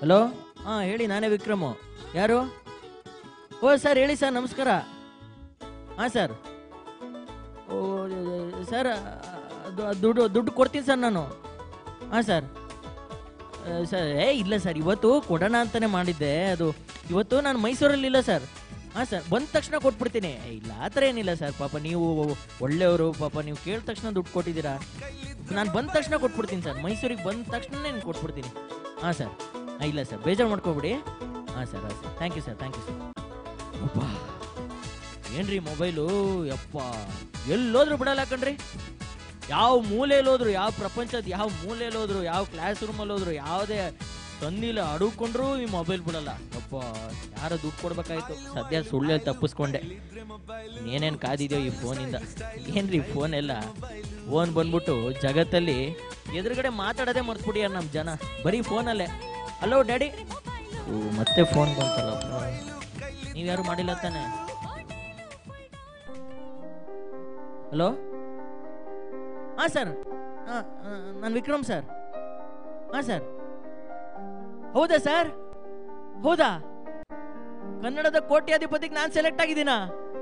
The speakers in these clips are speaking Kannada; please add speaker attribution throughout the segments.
Speaker 1: ಹಲೋ ಹಾಂ ಹೇಳಿ ನಾನೇ ವಿಕ್ರಮು ಯಾರು ಓ ಸರ್ ಹೇಳಿ ಸರ್ ನಮಸ್ಕಾರ ಹಾಂ ಸರ್ ಓ ಸರ್ ಅದು ಅದು ದುಡ್ಡು ದುಡ್ಡು ಕೊಡ್ತೀನಿ ಸರ್ ನಾನು ಹಾಂ ಸರ್ ಆ, ಸರ್ ಏ ಇಲ್ಲ ಸರ್ ಇವತ್ತು ಕೊಡೋಣ ಅಂತಲೇ ಮಾಡಿದ್ದೆ ಅದು ಇವತ್ತು ನಾನು ಮೈಸೂರಲ್ಲಿಲ್ಲ ಸರ್ ಹಾಂ ಸರ್ ಬಂದ ತಕ್ಷಣ ಕೊಟ್ಬಿಡ್ತೀನಿ ಏ, ಇಲ್ಲ ಆ ಥರ ಏನಿಲ್ಲ ಸರ್ ಪಾಪ ನೀವು ಒಳ್ಳೆಯವರು ಪಾಪ ನೀವು ಕೇಳಿದ ತಕ್ಷಣ ದುಡ್ಡು ಕೊಟ್ಟಿದ್ದೀರಾ ನಾನು ಬಂದ ತಕ್ಷಣ ಕೊಟ್ಬಿಡ್ತೀನಿ ಸರ್ ಮೈಸೂರಿಗೆ ಬಂದ ತಕ್ಷಣನೇ ನಾನು ಕೊಟ್ಬಿಡ್ತೀನಿ ಹಾಂ ಸರ್ ಹಾಂ ಇಲ್ಲ ಸರ್ ಬೇಜಾರು ಮಾಡ್ಕೊಬಿಡಿ ಹಾಂ ಸರ್ ಹಾಂ sir thank you sir thank you sir ಅಪ್ಪ ಏನ್ರಿ ಮೊಬೈಲು ಯಪ್ಪ ಎಲ್ಲೋದ್ರೂ ಬಿಡಲ್ಲ ಕಣ್ರಿ ಯಾವ ಮೂಲೆಯಲ್ಲಿ ಹೋದ್ರು ಯಾವ ಪ್ರಪಂಚದ ಯಾವ ಮೂಲೆಯಲ್ಲಿ ಹೋದ್ರು ಯಾವ ಕ್ಲಾಸ್ ರೂಮಲ್ಲಿ ಹೋದ್ರು ಯಾವುದೇ ತಂದಿಲ್ಲ ಅಡುಕೊಂಡ್ರು ಈ ಮೊಬೈಲ್ ಬಿಡಲ್ಲ ಯಪ್ಪ ಯಾರೋ ದುಡ್ಡು ಕೊಡ್ಬೇಕಾಯ್ತು ಸದ್ಯ ಸುಳ್ಳಲ್ಲಿ ತಪ್ಪಿಸ್ಕೊಂಡೆ ಏನೇನು ಕಾದಿದೆಯೋ ಈ ಫೋನಿಂದ ಏನ್ರಿ ಫೋನ್ ಎಲ್ಲ ಫೋನ್ ಬಂದ್ಬಿಟ್ಟು ಜಗತ್ತಲ್ಲಿ ಎದುರುಗಡೆ ಮಾತಾಡೋದೇ ಮರ್ತ್ಬಿಟ್ಟಿಯಾರ ನಮ್ಮ ಜನ ಬರೀ ಫೋನಲ್ಲೇ ಹಲೋ ಡ್ಯಾಡಿ ಓ ಮತ್ತೆ ಫೋನ್ ಬಂತಲ್ಲ ನೀವ್ಯಾರು ಮಾಡಿಲ್ಲ ತಾನೆ ಹಲೋ ಹಾಂ ಸರ್ ಹಾಂ ನಾನು ವಿಕ್ರಮ್ ಸರ್ ಹಾಂ ಸರ್ ಹೌದಾ ಸರ್ ಹೌದಾ ಕನ್ನಡದ ಕೋಟ್ಯಾಧಿಪತಿಗೆ ನಾನು ಸೆಲೆಕ್ಟ್ ಆಗಿದ್ದೀನಾ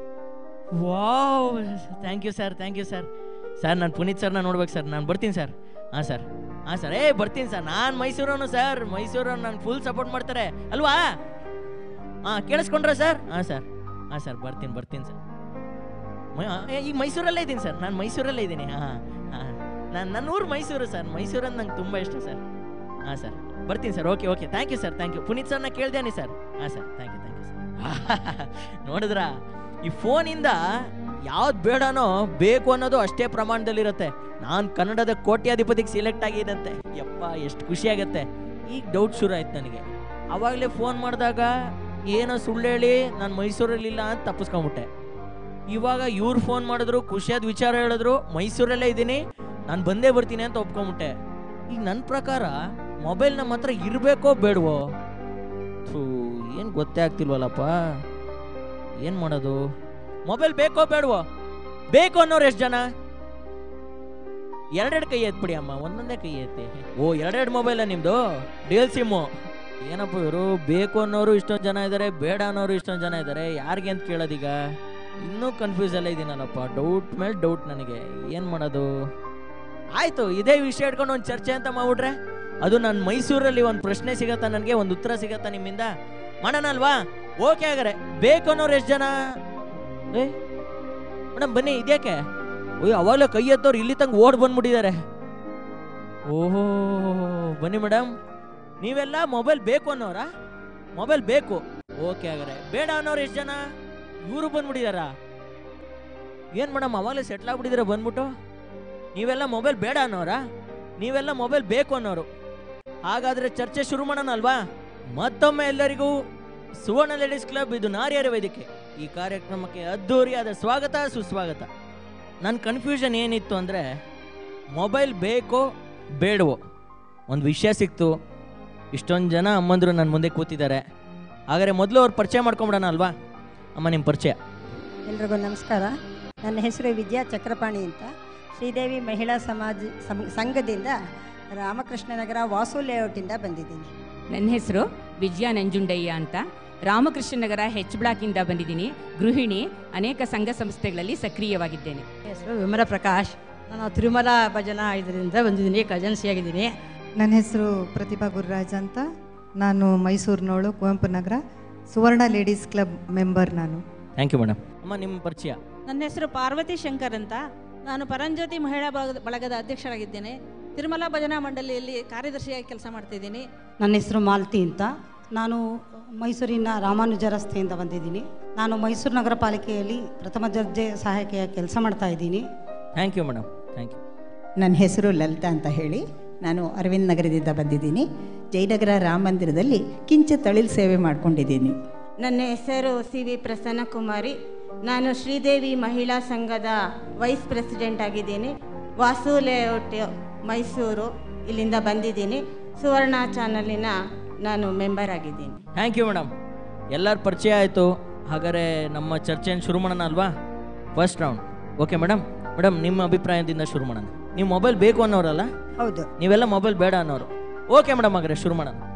Speaker 1: wow thank you sir thank you sir sir ನಾನು ಪುನೀತ್ ಸರ್ನ ನೋಡ್ಬೇಕು ಸರ್ ನಾನು ಬರ್ತೀನಿ ಸರ್ ಹಾಂ ಸರ್ ಹಾಂ ಸರ್ ಏ ಬರ್ತೀನಿ ಸರ್ ನಾನು ಮೈಸೂರವನು ಸರ್ ಮೈಸೂರವ್ನು ನಾನು ಫುಲ್ ಸಪೋರ್ಟ್ ಮಾಡ್ತಾರೆ ಅಲ್ವಾ ಹಾಂ ಕೇಳಿಸ್ಕೊಂಡ್ರ ಸರ್ ಹಾಂ ಸರ್ ಹಾಂ ಸರ್ ಬರ್ತೀನಿ ಬರ್ತೀನಿ ಸರ್ ಮ- ಆ, ಏ, ಈಗ ಮೈಸೂರಲ್ಲೇ ಇದ್ದೀನಿ ಸರ್ ನಾನು ಮೈಸೂರಲ್ಲೇ ಇದ್ದೀನಿ ಹಾಂ ಹಾಂ ನಾನು ನನ್ನ ಊರು ಮೈಸೂರು ಸರ್ ಮೈಸೂರಲ್ಲಿ ನಂಗೆ ತುಂಬ ಇಷ್ಟ ಸರ್ ಹಾಂ ಸರ್ ಬರ್ತೀನಿ sir okay okay thank you sir thank you Puneeth ಸರ್ನ ಕೇಳ್ದೇನೆ ಸರ್ ಹಾಂ sir thank you thank you sir ನೋಡಿದ್ರಾ ಈ ಫೋನಿಂದ ಯಾವ್ದು ಬೇಡನೋ ಬೇಕು ಅನ್ನೋದು ಅಷ್ಟೇ ಪ್ರಮಾಣದಲ್ಲಿರುತ್ತೆ ನಾನು ಕನ್ನಡದ ಕೋಟ್ಯಾಧಿಪತಿಗೆ ಸೆಲೆಕ್ಟ್ ಆಗಿದಂತೆ ಯಪ್ಪ ಎಷ್ಟು ಖುಷಿ ಆಗತ್ತೆ ಈಗ ಡೌಟ್ ಶುರು ಆಯ್ತು ನನಗೆ ಆವಾಗಲೇ ಫೋನ್ ಮಾಡಿದಾಗ ಏನೋ ಸುಳ್ಳು ಹೇಳಿ ನಾನು ಮೈಸೂರಲ್ಲಿಲ್ಲ ಅಂತ ತಪ್ಪಿಸ್ಕೊಂಬಿಟ್ಟೆ ಇವಾಗ ಇವ್ರು ಫೋನ್ ಮಾಡಿದ್ರು ಖುಷಿಯಾದ ವಿಚಾರ ಹೇಳಿದ್ರು ಮೈಸೂರಲ್ಲೇ ಇದ್ದೀನಿ ನಾನು ಬಂದೇ ಬರ್ತೀನಿ ಅಂತ ಒಪ್ಕೊಂಬಿಟ್ಟೆ ಈಗ ನನ್ನ ಪ್ರಕಾರ ಮೊಬೈಲ್ ನಮ್ಮ ಹತ್ರ ಇರಬೇಕೋ ಬೇಡವೋ ಥೂ ಏನು ಗೊತ್ತೇ ಆಗ್ತಿಲ್ವಲ್ಲಪ್ಪ ಏನು ಮಾಡೋದು ಮೊಬೈಲ್ ಬೇಕೋ ಬೇಡವೋ ಬೇಕು ಅನ್ನೋರು ಎಷ್ಟು ಜನ ಎರಡೆರಡು ಕೈ ಎತ್ಬಿಡಿ ಅಮ್ಮ ಒಂದೊಂದೇ ಕೈ ಎತ್ತಿ ಓ ಎರಡೆರಡು ಮೊಬೈಲ ನಿಮ್ಮದು ಡಿಎಲ್ ಸಿಮ್ಮು ಏನಪ್ಪ ಇವರು ಬೇಕು ಅನ್ನೋರು ಇಷ್ಟೊಂದು ಜನ ಇದ್ದಾರೆ ಬೇಡ ಅನ್ನೋರು ಇಷ್ಟೊಂದು ಜನ ಇದ್ದಾರೆ ಯಾರಿಗೆ ಅಂತ ಕೇಳೋದೀಗ ಇನ್ನೂ ಕನ್ಫ್ಯೂಸ್ ಎಲ್ಲ ಇದ್ದೀನಲ್ಲಪ್ಪ ಡೌಟ್ ಮೇಲೆ ಡೌಟ್ ನನಗೆ ಏನು ಮಾಡೋದು ಆಯಿತು ಇದೇ ವಿಷಯ ಇಟ್ಕೊಂಡು ಒಂದು ಚರ್ಚೆ ಅಂತ ಮಾಡ್ಬಿಟ್ರೆ ಅದು ನನ್ನ ಮೈಸೂರಲ್ಲಿ ಒಂದು ಪ್ರಶ್ನೆ ಸಿಗತ್ತಾ ನನಗೆ ಒಂದು ಉತ್ತರ ಸಿಗತ್ತಾ ನಿಮ್ಮಿಂದ ಮಾಡೋಣ ಅಲ್ವಾ ಓಕೆ ಹಾಗಾರೆ ಬೇಕು ಅನ್ನೋರು ಎಷ್ಟು ಜನ ಏ ಮೇಡಮ್ ಬನ್ನಿ ಇದ್ಯಾಕೆ ಓಯ್ ಅವಾಗಲೇ ಕೈ ಎತ್ತವ್ರು ಇಲ್ಲಿ ತಂಗ ಓಡ್ ಬಂದ್ಬಿಟ್ಟಿದ್ದಾರೆ ಓಹೋ ಬನ್ನಿ ಮೇಡಮ್ ನೀವೆಲ್ಲ ಮೊಬೈಲ್ ಬೇಕು ಅನ್ನೋರಾ ಮೊಬೈಲ್ ಬೇಕು ಓಕೆ ಹಾಗಾರೆ ಬೇಡ ಅನ್ನೋರು ಎಷ್ಟು ಜನ ಇವರು ಬಂದ್ಬಿಟ್ಟಿದಾರಾ ಏನು ಮೇಡಮ್ ಅವಾಗಲೇ ಸೆಟ್ಲ್ ಆಗ್ಬಿಟ್ಟಿದ್ದೀರಾ ಬಂದ್ಬಿಟ್ಟು ನೀವೆಲ್ಲ ಮೊಬೈಲ್ ಬೇಡ ಅನ್ನೋರಾ ನೀವೆಲ್ಲ ಮೊಬೈಲ್ ಬೇಕು ಅನ್ನೋರು ಹಾಗಾದ್ರೆ ಚರ್ಚೆ ಶುರು ಮಾಡೋಣ ಅಲ್ವಾ ಮತ್ತೊಮ್ಮೆ ಎಲ್ಲರಿಗೂ ಸುವರ್ಣ ಲೇಡೀಸ್ ಕ್ಲಬ್ ಇದು ನಾರಿಯರ ವೇದಿಕೆ ಈ ಕಾರ್ಯಕ್ರಮಕ್ಕೆ ಅದ್ಧೂರಿಯಾದ ಸ್ವಾಗತ ಸುಸ್ವಾಗತ ನನ್ನ ಕನ್ಫ್ಯೂಷನ್ ಏನಿತ್ತು ಅಂದರೆ ಮೊಬೈಲ್ ಬೇಕೋ ಬೇಡವೋ ಒಂದು ವಿಷಯ ಸಿಕ್ತು ಇಷ್ಟೊಂದು ಜನ ಅಮ್ಮಂದರು ನನ್ನ ಮುಂದೆ ಕೂತಿದ್ದಾರೆ ಹಾಗಾದ್ರೆ ಮೊದಲು ಅವ್ರು ಪರಿಚಯ ಮಾಡ್ಕೊಂಬಿಡೋಣ ಅಲ್ವಾ ಅಮ್ಮ ನಿಮ್ಮ ಪರಿಚಯ
Speaker 2: ಎಲ್ರಿಗೂ ನಮಸ್ಕಾರ ನನ್ನ ಹೆಸರು ವಿದ್ಯಾ ಚಕ್ರಪಾಣಿ ಅಂತ ಶ್ರೀದೇವಿ ಮಹಿಳಾ ಸಮಾಜ ಸಂ- ಸಂಘದಿಂದ ರಾಮಕೃಷ್ಣ ನಗರ ವಾಸು ಲೇಔಟಿಂದ ಬಂದಿದ್ದೀನಿ
Speaker 3: ನನ್ನ ಹೆಸರು ವಿಜಯ ನಂಜುಂಡಯ್ಯ ಅಂತ ರಾಮಕೃಷ್ಣ ನಗರ ಹೆಚ್ ಬ್ಲಾಕಿಂದ ಬಂದಿದ್ದೀನಿ ಗೃಹಿಣಿ ಅನೇಕ ಸಂಘ ಸಂಸ್ಥೆಗಳಲ್ಲಿ ಸಕ್ರಿಯವಾಗಿದ್ದೇನೆ
Speaker 4: ಹೆಸರು ವಿಮಲ ಪ್ರಕಾಶ್ ನಾನು ತಿರುಮಲ ಭಜನಾ ಇದರಿಂದ ಬಂದಿದ್ದೀನಿ ಕಜನ್ಸಿ ಆಗಿದ್ದೀನಿ
Speaker 5: ನನ್ನ ಹೆಸರು ಪ್ರತಿಭಾ ಗುರುರಾಜ್ ಅಂತ ನಾನು ಮೈಸೂರಿನವಳು Kuvempu Nagar Suvarna ladies club member ನಾನು
Speaker 1: ಥ್ಯಾಂಕ್ ಯು ಮೇಡಮ್ ಅಮ್ಮ ನಿಮ್ಮ ಪರಿಚಯ
Speaker 6: ನನ್ನ ಹೆಸರು ಪಾರ್ವತಿ ಶಂಕರ್ ಅಂತ ನಾನು ಪರಂಜ್ಯೋತಿ ಮಹಿಳಾ ಬಳಗದ ಬಳಗದ ಅಧ್ಯಕ್ಷರಾಗಿದ್ದೇನೆ ತಿರುಮಲ ಭಜನಾ ಮಂಡಳಿಯಲ್ಲಿ ಕಾರ್ಯದರ್ಶಿಯಾಗಿ ಕೆಲಸ ಮಾಡ್ತಿದ್ದೀನಿ
Speaker 7: ನನ್ನ ಹೆಸರು ಮಾಲತಿ ಅಂತ ನಾನು ಮೈಸೂರಿನ ರಾಮಾನುಜ ರಸ್ತೆಯಿಂದ ಬಂದಿದ್ದೀನಿ ನಾನು ಮೈಸೂರು ನಗರ ಪಾಲಿಕೆಯಲ್ಲಿ ಪ್ರಥಮ ದರ್ಜೆ ಸಹಾಯಕಿಯಾಗಿ ಕೆಲಸ ಮಾಡ್ತಾ ಇದ್ದೀನಿ
Speaker 1: thank you madam thank you
Speaker 8: ನನ್ನ ಹೆಸರು ಲಲಿತಾ ಅಂತ ಹೇಳಿ ನಾನು ಅರವಿಂದ್ ನಗರದಿಂದ ಬಂದಿದ್ದೀನಿ ಜಯನಗರ ರಾಮ ಮಂದಿರದಲ್ಲಿ ಕಿಂಚ ತಳಿಲ್ ಸೇವೆ ಮಾಡ್ಕೊಂಡಿದ್ದೀನಿ
Speaker 9: ನನ್ನ ಹೆಸರು ಸಿ ವಿ ಪ್ರಸನ್ನ ಕುಮಾರಿ ನಾನು ಶ್ರೀದೇವಿ ಮಹಿಳಾ ಸಂಘದ ವೈಸ್ ಪ್ರೆಸಿಡೆಂಟ್ ಆಗಿದ್ದೀನಿ ವಾಸು ಲೇಔಟ್ ಮೈಸೂರು ಇಲ್ಲಿಂದ ಬಂದಿದ್ದೀನಿ ಸುವರ್ಣ ಚಾನಲಿನ ನಾನು ಮೆಂಬರ್ ಆಗಿದ್ದೀನಿ
Speaker 1: ಥ್ಯಾಂಕ್ ಯು ಮೇಡಮ್ ಎಲ್ಲರ ಪರಿಚಯ ಆಯಿತು ಹಾಗಾದ್ರೆ ನಮ್ಮ ಚರ್ಚೆಯನ್ನು ಶುರು ಮಾಡೋಣ ಅಲ್ವಾ first round okay madam madam ನಿಮ್ಮ ಅಭಿಪ್ರಾಯದಿಂದ ಶುರು ಮಾಡೋಣ ನೀವು ಮೊಬೈಲ್ ಬೇಕು ಅನ್ನೋರಲ್ಲ
Speaker 2: ಹೌದು
Speaker 1: ನೀವೆಲ್ಲ ಮೊಬೈಲ್ ಬೇಡ ಅನ್ನೋರು ಓಕೆ ಮೇಡಮ್ ಹಾಗಾದ್ರೆ ಶುರು ಮಾಡೋಣ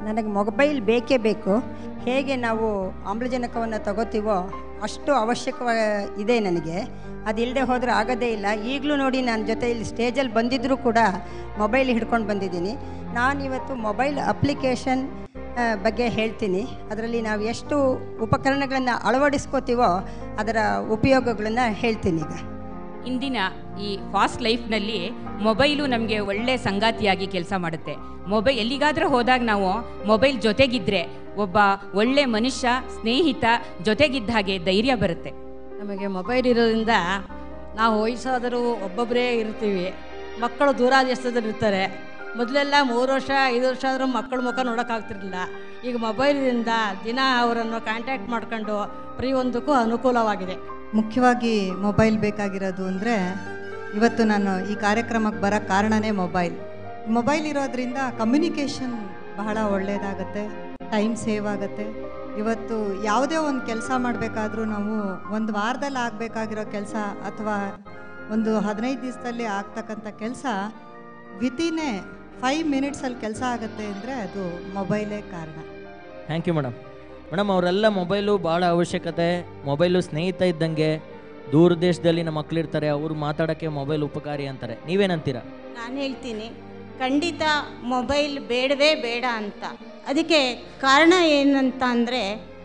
Speaker 2: ನನಗೆ ಮೊಬೈಲ್ ಬೇಕೇ ಬೇಕು ಹೇಗೆ ನಾವು ಆಮ್ಲಜನಕವನ್ನು ತಗೋತೀವೋ ಅಷ್ಟು ಅವಶ್ಯಕ ಇದೆ ನನಗೆ ಅದಿಲ್ಲದೆ ಹೋದರೆ ಆಗೋದೇ ಇಲ್ಲ ಈಗಲೂ ನೋಡಿ ನನ್ನ ಜೊತೆ ಇಲ್ಲಿ ಸ್ಟೇಜಲ್ಲಿ ಬಂದಿದ್ದರೂ ಕೂಡ ಮೊಬೈಲ್ ಹಿಡ್ಕೊಂಡು ಬಂದಿದ್ದೀನಿ ನಾನಿವತ್ತು ಮೊಬೈಲ್ ಅಪ್ಲಿಕೇಶನ್ ಆ, ಬಗ್ಗೆ ಹೇಳ್ತೀನಿ ಅದರಲ್ಲಿ ನಾವು ಎಷ್ಟು ಉಪಕರಣಗಳನ್ನು ಅಳವಡಿಸ್ಕೋತೀವೋ ಅದರ ಉಪಯೋಗಗಳನ್ನು ಹೇಳ್ತೀನಿ ಈಗ
Speaker 3: ಇಂದಿನ ಈ ಫಾಸ್ಟ್ ಲೈಫ್ನಲ್ಲಿ ಮೊಬೈಲು ನಮಗೆ ಒಳ್ಳೆ ಸಂಗಾತಿಯಾಗಿ ಕೆಲಸ ಮಾಡುತ್ತೆ ಮೊಬೈಲ್ ಎಲ್ಲಿಗಾದರೂ ಹೋದಾಗ ನಾವು ಮೊಬೈಲ್ ಜೊತೆಗಿದ್ರೆ ಒಬ್ಬ ಒಳ್ಳೆ ಮನುಷ್ಯ ಸ್ನೇಹಿತ ಜೊತೆಗಿದ್ದ ಹಾಗೆ ಧೈರ್ಯ ಬರುತ್ತೆ
Speaker 4: ನಮಗೆ ಮೊಬೈಲ್ ಇರೋದ್ರಿಂದ ನಾವು ವಯಸ್ಸಾದರೂ ಒಬ್ಬೊಬ್ಬರೇ ಇರ್ತೀವಿ ಮಕ್ಕಳು ದೂರ ದೇಶದಲ್ಲಿ ಇರ್ತಾರೆ ಮೊದಲೆಲ್ಲ ಮೂರು ವರ್ಷ ಐದು ವರ್ಷ ಆದರೂ ಮಕ್ಕಳ ಮುಖ ನೋಡೋಕ್ಕಾಗ್ತಿರ್ಲಿಲ್ಲ ಈಗ ಮೊಬೈಲಿಂದ ದಿನ ಅವರನ್ನು ಕಾಂಟ್ಯಾಕ್ಟ್ ಮಾಡ್ಕೊಂಡು ಪ್ರತಿಯೊಂದಕ್ಕೂ ಅನುಕೂಲವಾಗಿದೆ
Speaker 5: ಮುಖ್ಯವಾಗಿ ಮೊಬೈಲ್ ಬೇಕಾಗಿರೋದು ಅಂದರೆ ಇವತ್ತು ನಾನು ಈ ಕಾರ್ಯಕ್ರಮಕ್ಕೆ ಬರೋ ಕಾರಣನೇ ಮೊಬೈಲ್ ಮೊಬೈಲ್ ಇರೋದ್ರಿಂದ ಕಮ್ಯುನಿಕೇಷನ್ ಬಹಳ ಒಳ್ಳೆಯದಾಗತ್ತೆ ಟೈಮ್ ಸೇವ್ ಆಗುತ್ತೆ ಇವತ್ತು ಯಾವುದೇ ಒಂದು ಕೆಲಸ ಮಾಡಬೇಕಾದ್ರೂ ನಾವು ಒಂದು ವಾರದಲ್ಲಿ ಆಗಬೇಕಾಗಿರೋ ಕೆಲಸ ಅಥವಾ ಒಂದು ಹದಿನೈದು ದಿವಸದಲ್ಲಿ ಆಗ್ತಕ್ಕಂಥ ಕೆಲಸ ವಿತಿನೇ ಫೈವ್ ಮಿನಿಟ್ಸಲ್ಲಿ ಕೆಲಸ ಆಗುತ್ತೆ ಅಂದರೆ ಅದು ಮೊಬೈಲೇ ಕಾರಣ
Speaker 1: ಥ್ಯಾಂಕ್ ಯು ಮೇಡಮ್ ಮೇಡಮ್ ಅವರೆಲ್ಲ ಮೊಬೈಲು ಭಾಳ ಅವಶ್ಯಕತೆ ಮೊಬೈಲು ಸ್ನೇಹಿತ ಇದ್ದಂಗೆ ದೂರ ದೇಶದಲ್ಲಿ ನಮ್ಮ ಮಕ್ಕಳಿರ್ತಾರೆ ಅವ್ರು ಮಾತಾಡೋಕ್ಕೆ ಮೊಬೈಲ್ ಉಪಕಾರಿ ಅಂತಾರೆ ನೀವೇನಂತೀರಾ
Speaker 9: ನಾನು ಹೇಳ್ತೀನಿ ಖಂಡಿತ ಮೊಬೈಲ್ ಬೇಡವೇ ಬೇಡ ಅಂತ ಅದಕ್ಕೆ ಕಾರಣ ಏನಂತ ಅಂದರೆ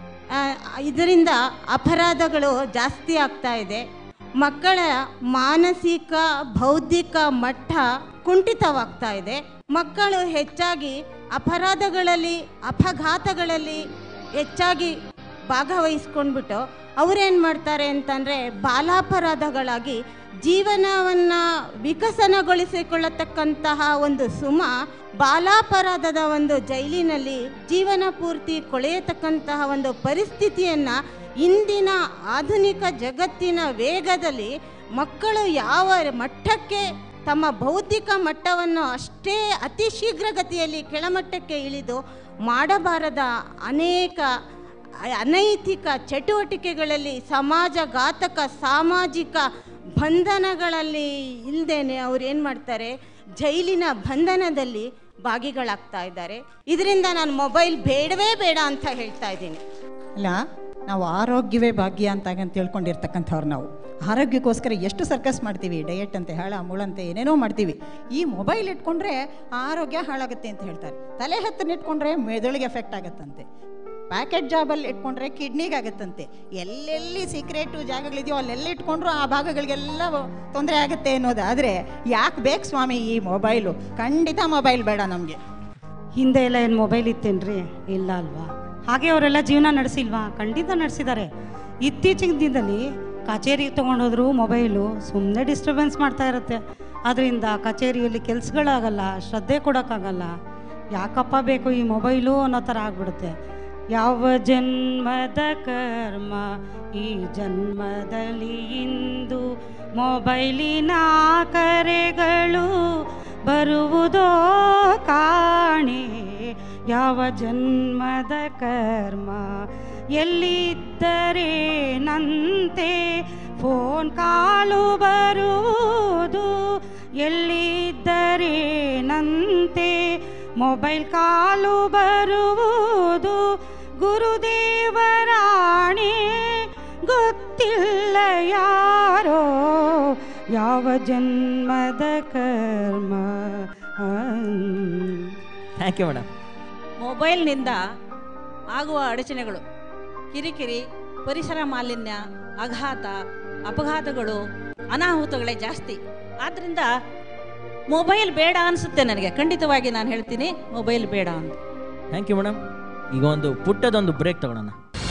Speaker 9: ಇದರಿಂದ ಅಪರಾಧಗಳು ಜಾಸ್ತಿ ಆಗ್ತಾ ಇದೆ ಮಕ್ಕಳ ಮಾನಸಿಕ ಬೌದ್ಧಿಕ ಮಟ್ಟ ಕುಂಠಿತವಾಗ್ತಾ ಇದೆ ಮಕ್ಕಳು ಹೆಚ್ಚಾಗಿ ಅಪರಾಧಗಳಲ್ಲಿ ಅಪಘಾತಗಳಲ್ಲಿ ಹೆಚ್ಚಾಗಿ ಭಾಗವಹಿಸ್ಕೊಂಡ್ಬಿಟ್ಟು ಅವರೇನು ಮಾಡ್ತಾರೆ ಅಂತಂದರೆ ಬಾಲಾಪರಾಧಗಳಾಗಿ ಜೀವನವನ್ನು ವಿಕಸನಗೊಳಿಸಿಕೊಳ್ಳತಕ್ಕಂತಹ ಒಂದು ಸುಮ ಬಾಲಾಪರಾಧದ ಒಂದು ಜೈಲಿನಲ್ಲಿ ಜೀವನ ಪೂರ್ತಿ ಕೊಳೆಯತಕ್ಕಂತಹ ಒಂದು ಪರಿಸ್ಥಿತಿಯನ್ನು ಇಂದಿನ ಆಧುನಿಕ ಜಗತ್ತಿನ ವೇಗದಲ್ಲಿ ಮಕ್ಕಳು ಯಾವ ಮಟ್ಟಕ್ಕೆ ತಮ್ಮ ಬೌದ್ಧಿಕ ಮಟ್ಟವನ್ನು ಅಷ್ಟೇ ಅತಿ ಶೀಘ್ರಗತಿಯಲ್ಲಿ ಕೆಳಮಟ್ಟಕ್ಕೆ ಇಳಿದು ಮಾಡಬಾರದ ಅನೇಕ ಅನೈತಿಕ ಚಟುವಟಿಕೆಗಳಲ್ಲಿ ಸಮಾಜಘಾತಕ ಸಾಮಾಜಿಕ ಬಂಧನಗಳಲ್ಲಿ ಇಲ್ಲದೇನೆ ಅವ್ರು ಏನು ಮಾಡ್ತಾರೆ ಜೈಲಿನ ಬಂಧನದಲ್ಲಿ ಭಾಗಿಗಳಾಗ್ತಾ ಇದ್ದಾರೆ ಇದರಿಂದ ನಾನು ಮೊಬೈಲ್ ಬೇಡವೇ ಬೇಡ ಅಂತ ಹೇಳ್ತಾ ಇದ್ದೀನಿ
Speaker 8: ಅಲ್ಲ ನಾವು ಆರೋಗ್ಯವೇ ಭಾಗ್ಯ ಅಂತ ಅಂತ ತಿಳ್ಕೊಂಡಿರ್ತಕ್ಕಂಥವ್ರು ನಾವು ಆರೋಗ್ಯಕ್ಕೋಸ್ಕರ ಎಷ್ಟು ಸರ್ಕಸ್ ಮಾಡ್ತೀವಿ ಡಯಟ್ ಅಂತೆ ಹಾಳ ಮುಳಂತೆ ಏನೇನೋ ಮಾಡ್ತೀವಿ ಈ ಮೊಬೈಲ್ ಇಟ್ಕೊಂಡ್ರೆ ಆರೋಗ್ಯ ಹಾಳಾಗುತ್ತೆ ಅಂತ ಹೇಳ್ತಾರೆ ತಲೆ ಹತ್ತಿರ ಇಟ್ಕೊಂಡ್ರೆ ಮೆದುಳಿಗೆ ಎಫೆಕ್ಟ್ ಆಗುತ್ತಂತೆ ಪ್ಯಾಕೆಟ್ ಜಾಬಲ್ಲಿ ಇಟ್ಕೊಂಡ್ರೆ ಕಿಡ್ನಿಗೆ ಆಗುತ್ತಂತೆ ಎಲ್ಲೆಲ್ಲಿ ಸೀಕ್ರೆಟು ಜಾಗಗಳಿದೆಯೋ ಅಲ್ಲೆಲ್ಲ ಇಟ್ಕೊಂಡ್ರು ಆ ಭಾಗಗಳಿಗೆಲ್ಲ ತೊಂದರೆ ಆಗುತ್ತೆ ಅನ್ನೋದು ಆದರೆ ಯಾಕೆ ಬೇಕು ಸ್ವಾಮಿ ಈ ಮೊಬೈಲು ಖಂಡಿತ ಮೊಬೈಲ್ ಬೇಡ ನಮಗೆ
Speaker 7: ಹಿಂದೆ ಎಲ್ಲ ಏನು ಮೊಬೈಲ್ ಇತ್ತೇನ್ರಿ ಇಲ್ಲ ಅಲ್ವಾ ಹಾಗೆ ಅವರೆಲ್ಲ ಜೀವನ ನಡೆಸಿಲ್ವಾ ಖಂಡಿತ ನಡೆಸಿದ್ದಾರೆ ಇತ್ತೀಚಿನ ದಿನದಲ್ಲಿ ಕಚೇರಿಗೆ ತೊಗೊಂಡೋದ್ರು ಮೊಬೈಲು ಸುಮ್ಮನೆ ಡಿಸ್ಟರ್ಬೆನ್ಸ್ ಮಾಡ್ತಾ ಇರುತ್ತೆ ಅದರಿಂದ ಕಚೇರಿಯಲ್ಲಿ ಕೆಲಸಗಳಾಗಲ್ಲ ಶ್ರದ್ಧೆ ಕೊಡೋಕ್ಕಾಗಲ್ಲ ಯಾಕಪ್ಪ ಬೇಕು ಈ ಮೊಬೈಲು ಅನ್ನೋ ಥರ ಆಗ್ಬಿಡುತ್ತೆ ಯಾವ ಜನ್ಮದ ಕರ್ಮ ಈ ಜನ್ಮದಲ್ಲಿ ಇಂದು ಮೊಬೈಲಿನ ಕರೆಗಳು ಬರುವುದೋ ಕಾಣೆ ಯಾವ ಜನ್ಮದ ಕರ್ಮ ಎಲ್ಲಿದ್ದರೆ ನಂತೆ ಫೋನ್ ಕಾಲು ಬರುವುದು ಎಲ್ಲಿದ್ದರೆ ನಂತೆ ಮೊಬೈಲ್ ಕಾಲು ಬರುವುದು ಗುರುದೇವರಾಣೆ ಗೊತ್ತಿಲ್ಲ ಯಾರೋ ಯಾವ ಜನ್ಮದ ಕರ್ಮ
Speaker 1: ಥ್ಯಾಂಕ್ ಯು ಮೇಡಮ್
Speaker 6: ಮೊಬೈಲ್ನಿಂದ ಆಗುವ ಅಡಚಣೆಗಳು ಕಿರಿಕಿರಿ ಪರಿಸರ ಮಾಲಿನ್ಯ ಆಘಾತ ಅಪಘಾತಗಳು ಅನಾಹುತಗಳೇ ಜಾಸ್ತಿ ಆದ್ದರಿಂದ ಮೊಬೈಲ್ ಬೇಡ ಅನಿಸುತ್ತೆ ನನಗೆ ಖಂಡಿತವಾಗಿ ನಾನು ಹೇಳ್ತೀನಿ ಮೊಬೈಲ್ ಬೇಡ ಅಂತ
Speaker 1: ಥ್ಯಾಂಕ್ ಯು ಮೇಡಮ್ ಈಗ ಒಂದು ಪುಟ್ಟದೊಂದು ಬ್ರೇಕ್ ತಗೊಳ್ಳೋಣ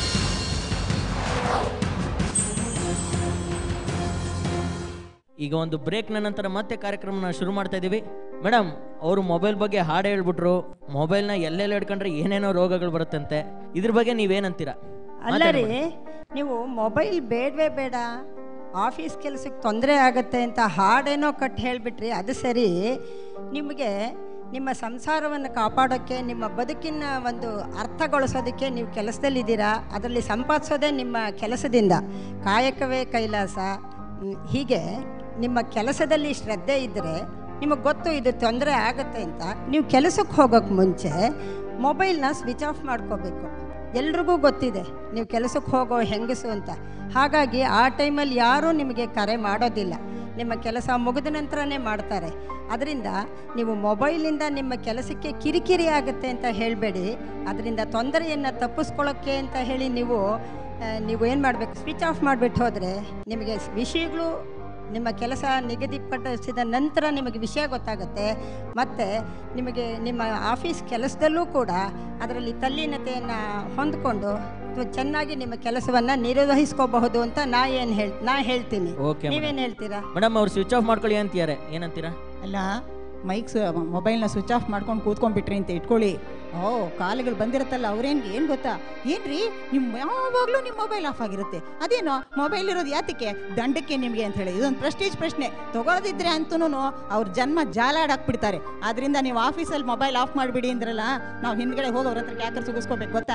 Speaker 1: ಈಗ ಒಂದು ಬ್ರೇಕ್ನ ನಂತರ ಮತ್ತೆ ಕಾರ್ಯಕ್ರಮನ ಶುರು ಮಾಡ್ತಾ ಇದ್ದೀವಿ ಮೇಡಮ್ ಅವರು ಮೊಬೈಲ್ ಬಗ್ಗೆ ಹಾಡು ಹೇಳ್ಬಿಟ್ರು ಮೊಬೈಲ್ನ ಎಲ್ಲೆಲ್ಲಿ ಹಿಡ್ಕೊಂಡ್ರೆ ಏನೇನೋ ರೋಗಗಳು ಬರುತ್ತಂತೆ ಇದ್ರ ಬಗ್ಗೆ ನೀವೇನಂತೀರಾ
Speaker 2: ಅಲ್ಲ ರೀ ನೀವು ಮೊಬೈಲ್ ಬೇಡವೇ ಬೇಡ ಆಫೀಸ್ ಕೆಲಸಕ್ಕೆ ತೊಂದರೆ ಆಗುತ್ತೆ ಅಂತ ಹಾಡೇನೋ ಕಟ್ ಹೇಳಿಬಿಟ್ರಿ ಅದು ಸರಿ ನಿಮಗೆ ನಿಮ್ಮ ಸಂಸಾರವನ್ನು ಕಾಪಾಡೋಕ್ಕೆ ನಿಮ್ಮ ಬದುಕಿನ ಒಂದು ಅರ್ಥಗೊಳಿಸೋದಕ್ಕೆ ನೀವು ಕೆಲಸದಲ್ಲಿದ್ದೀರಾ ಅದರಲ್ಲಿ ಸಂಪಾದಿಸೋದೇ ನಿಮ್ಮ ಕೆಲಸದಿಂದ ಕಾಯಕವೇ ಕೈಲಾಸ ಹ್ಮ್, ಹೀಗೆ ನಿಮ್ಮ ಕೆಲಸದಲ್ಲಿ ಶ್ರದ್ಧೆ ಇದ್ದರೆ ನಿಮಗೆ ಗೊತ್ತು ಇದು ತೊಂದರೆ ಆಗುತ್ತೆ ಅಂತ ನೀವು ಕೆಲಸಕ್ಕೆ ಹೋಗೋಕ್ಕೆ ಮುಂಚೆ ಮೊಬೈಲ್ನ ಸ್ವಿಚ್ ಆಫ್ ಮಾಡ್ಕೋಬೇಕು ಎಲ್ರಿಗೂ ಗೊತ್ತಿದೆ ನೀವು ಕೆಲಸಕ್ಕೆ ಹೋಗೋ ಹೆಂಗಸು ಅಂತ ಹಾಗಾಗಿ ಆ ಟೈಮಲ್ಲಿ ಯಾರೂ ನಿಮಗೆ ಕರೆ ಮಾಡೋದಿಲ್ಲ ನಿಮ್ಮ ಕೆಲಸ ಮುಗಿದ ನಂತರನೇ ಮಾಡ್ತಾರೆ ಅದರಿಂದ ನೀವು ಮೊಬೈಲಿಂದ ನಿಮ್ಮ ಕೆಲಸಕ್ಕೆ ಕಿರಿಕಿರಿ ಆಗುತ್ತೆ ಅಂತ ಹೇಳಬೇಡಿ ಅದರಿಂದ ತೊಂದರೆಯನ್ನು ತಪ್ಪಿಸ್ಕೊಳ್ಳೋಕ್ಕೆ ಅಂತ ಹೇಳಿ ನೀವು ಆ, ನೀವು ಏನು ಮಾಡಬೇಕು ಸ್ವಿಚ್ ಆಫ್ ಮಾಡಿಬಿಟ್ಟು ಹೋದರೆ ನಿಮಗೆ ವಿಷಯಗಳು ನಿಮ್ಮ ಕೆಲಸ ನಿಗದಿಪಡಿಸಿದ ನಂತರ ನಿಮಗೆ ವಿಷಯ ಗೊತ್ತಾಗುತ್ತೆ ಮತ್ತು ನಿಮಗೆ ನಿಮ್ಮ ಆಫೀಸ್ ಕೆಲಸದಲ್ಲೂ ಕೂಡ ಅದರಲ್ಲಿ ತಲ್ಲೀನತೆಯನ್ನು ಹೊಂದ್ಕೊಂಡು ತು- ಚೆನ್ನಾಗಿ ನಿಮ್ಮ ಕೆಲಸವನ್ನು ನಿರ್ವಹಿಸ್ಕೋಬಹುದು ಅಂತ ನಾ ಏನು ಹೇಳ್ ನಾ ಹೇಳ್ತೀನಿ
Speaker 1: ಓಕೆ
Speaker 2: ನೀವೇನು ಹೇಳ್ತೀರಾ
Speaker 1: ಮೇಡಮ್ ಅವ್ರು ಸ್ವಿಚ್ ಆಫ್ ಮಾಡ್ಕೊಳ್ಳಿ ಅಂತೀಯಾರೆ ಏನಂತೀರಾ
Speaker 8: ಅಲ್ಲ ಮೈಕ್ ಮೊಬೈಲ್ನ ಸ್ವಿಚ್ ಆಫ್ ಮಾಡ್ಕೊಂಡು ಕೂತ್ಕೊಂಡ್ಬಿಟ್ರಿ ಅಂತ ಇಟ್ಕೊಳ್ಳಿ ಓ ಕಾಲುಗಳು ಬಂದಿರುತ್ತಲ್ಲ ಅವ್ರೇನು ಏನು ಗೊತ್ತಾ ಏನ್ರಿ ನಿಮ್ಮ ಯಾವಾಗಲೂ ನಿಮ್ಮ ಮೊಬೈಲ್ ಆಫ್ ಆಗಿರುತ್ತೆ ಅದೇನೋ ಮೊಬೈಲ್ ಇರೋದು ಯಾತಕ್ಕೆ ದಂಡಕ್ಕೆ ನಿಮಗೆ ಅಂತ ಹೇಳಿ ಇದೊಂದು ಪ್ರೆಸ್ಟೀಜ್ ಪ್ರಶ್ನೆ ತಗೊಳ್ಳೋದಿದ್ರೆ ಅಂತೂ ಅವ್ರ ಜನ್ಮ ಜಾಲಾಡಾಕ್ಬಿಡ್ತಾರೆ ಆದ್ರಿಂದ ನೀವು ಆಫೀಸಲ್ಲಿ ಮೊಬೈಲ್ ಆಫ್ ಮಾಡಿಬಿಡಿ ಅಂದ್ರಲ್ಲ ನಾವು ಹಿಂದ್ಗಡೆ ಹೋಗಿ ಅವ್ರ ಹತ್ರ ಕ್ಯಾಕರ್ ಸುಗಿಸ್ಕೋಬೇಕು ಗೊತ್ತಾ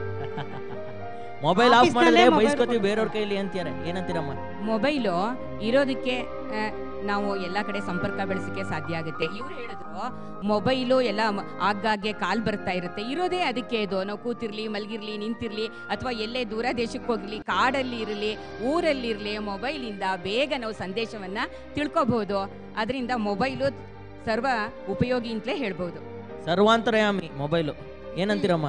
Speaker 1: ಮೊಬೈಲ್ ಆಫ್
Speaker 4: ಆಫೀಸ್ನಲ್ಲೇ
Speaker 1: ಮಾಡಿದ್ರೆ
Speaker 4: mobile
Speaker 1: ಬೈಸ್ಕೋತೀವಿ ಬೇರೆಯವ್ರ ಕೈಲಿ ಅಂತೀಯಾರೆ ಏನಂತೀರಮ್ಮ
Speaker 3: ಮೊಬೈಲು ಇರೋದಕ್ಕೆ ಆ, ನಾವು ಎಲ್ಲ ಕಡೆ ಸಂಪರ್ಕ ಬೆಳೆಸಕ್ಕೆ ಸಾಧ್ಯ ಆಗುತ್ತೆ ಇವ್ರು ಹೇಳಿದ್ರು ಮೊಬೈಲು ಎಲ್ಲ ಮ- ಆಗಾಗ್ಗೆ ಕಾಲ್ ಬರ್ತಾ ಇರುತ್ತೆ ಇರೋದೇ ಅದಕ್ಕೆ ಇದು ನಾವು ಕೂತಿರ್ಲಿ ಮಲಗಿರ್ಲಿ ನಿಂತಿರ್ಲಿ ಅಥವಾ ಎಲ್ಲೇ ದೂರ ದೇಶಕ್ಕೆ ಹೋಗಿರ್ಲಿ ಕಾಡಲ್ಲಿ ಇರಲಿ ಊರಲ್ಲಿ ಇರಲಿ ಮೊಬೈಲಿಂದ ಬೇಗ ನಾವು ಸಂದೇಶವನ್ನ ತಿಳ್ಕೊಬಹುದು ಅದರಿಂದ ಮೊಬೈಲು ಸರ್ವ ಉಪಯೋಗಿ ಅಂತಲೇ ಹೇಳ್ಬೋದು
Speaker 1: ಸರ್ವಾಂತರಯಾಮಿ ಮೊಬೈಲು ಏನಂತೀರಮ್ಮ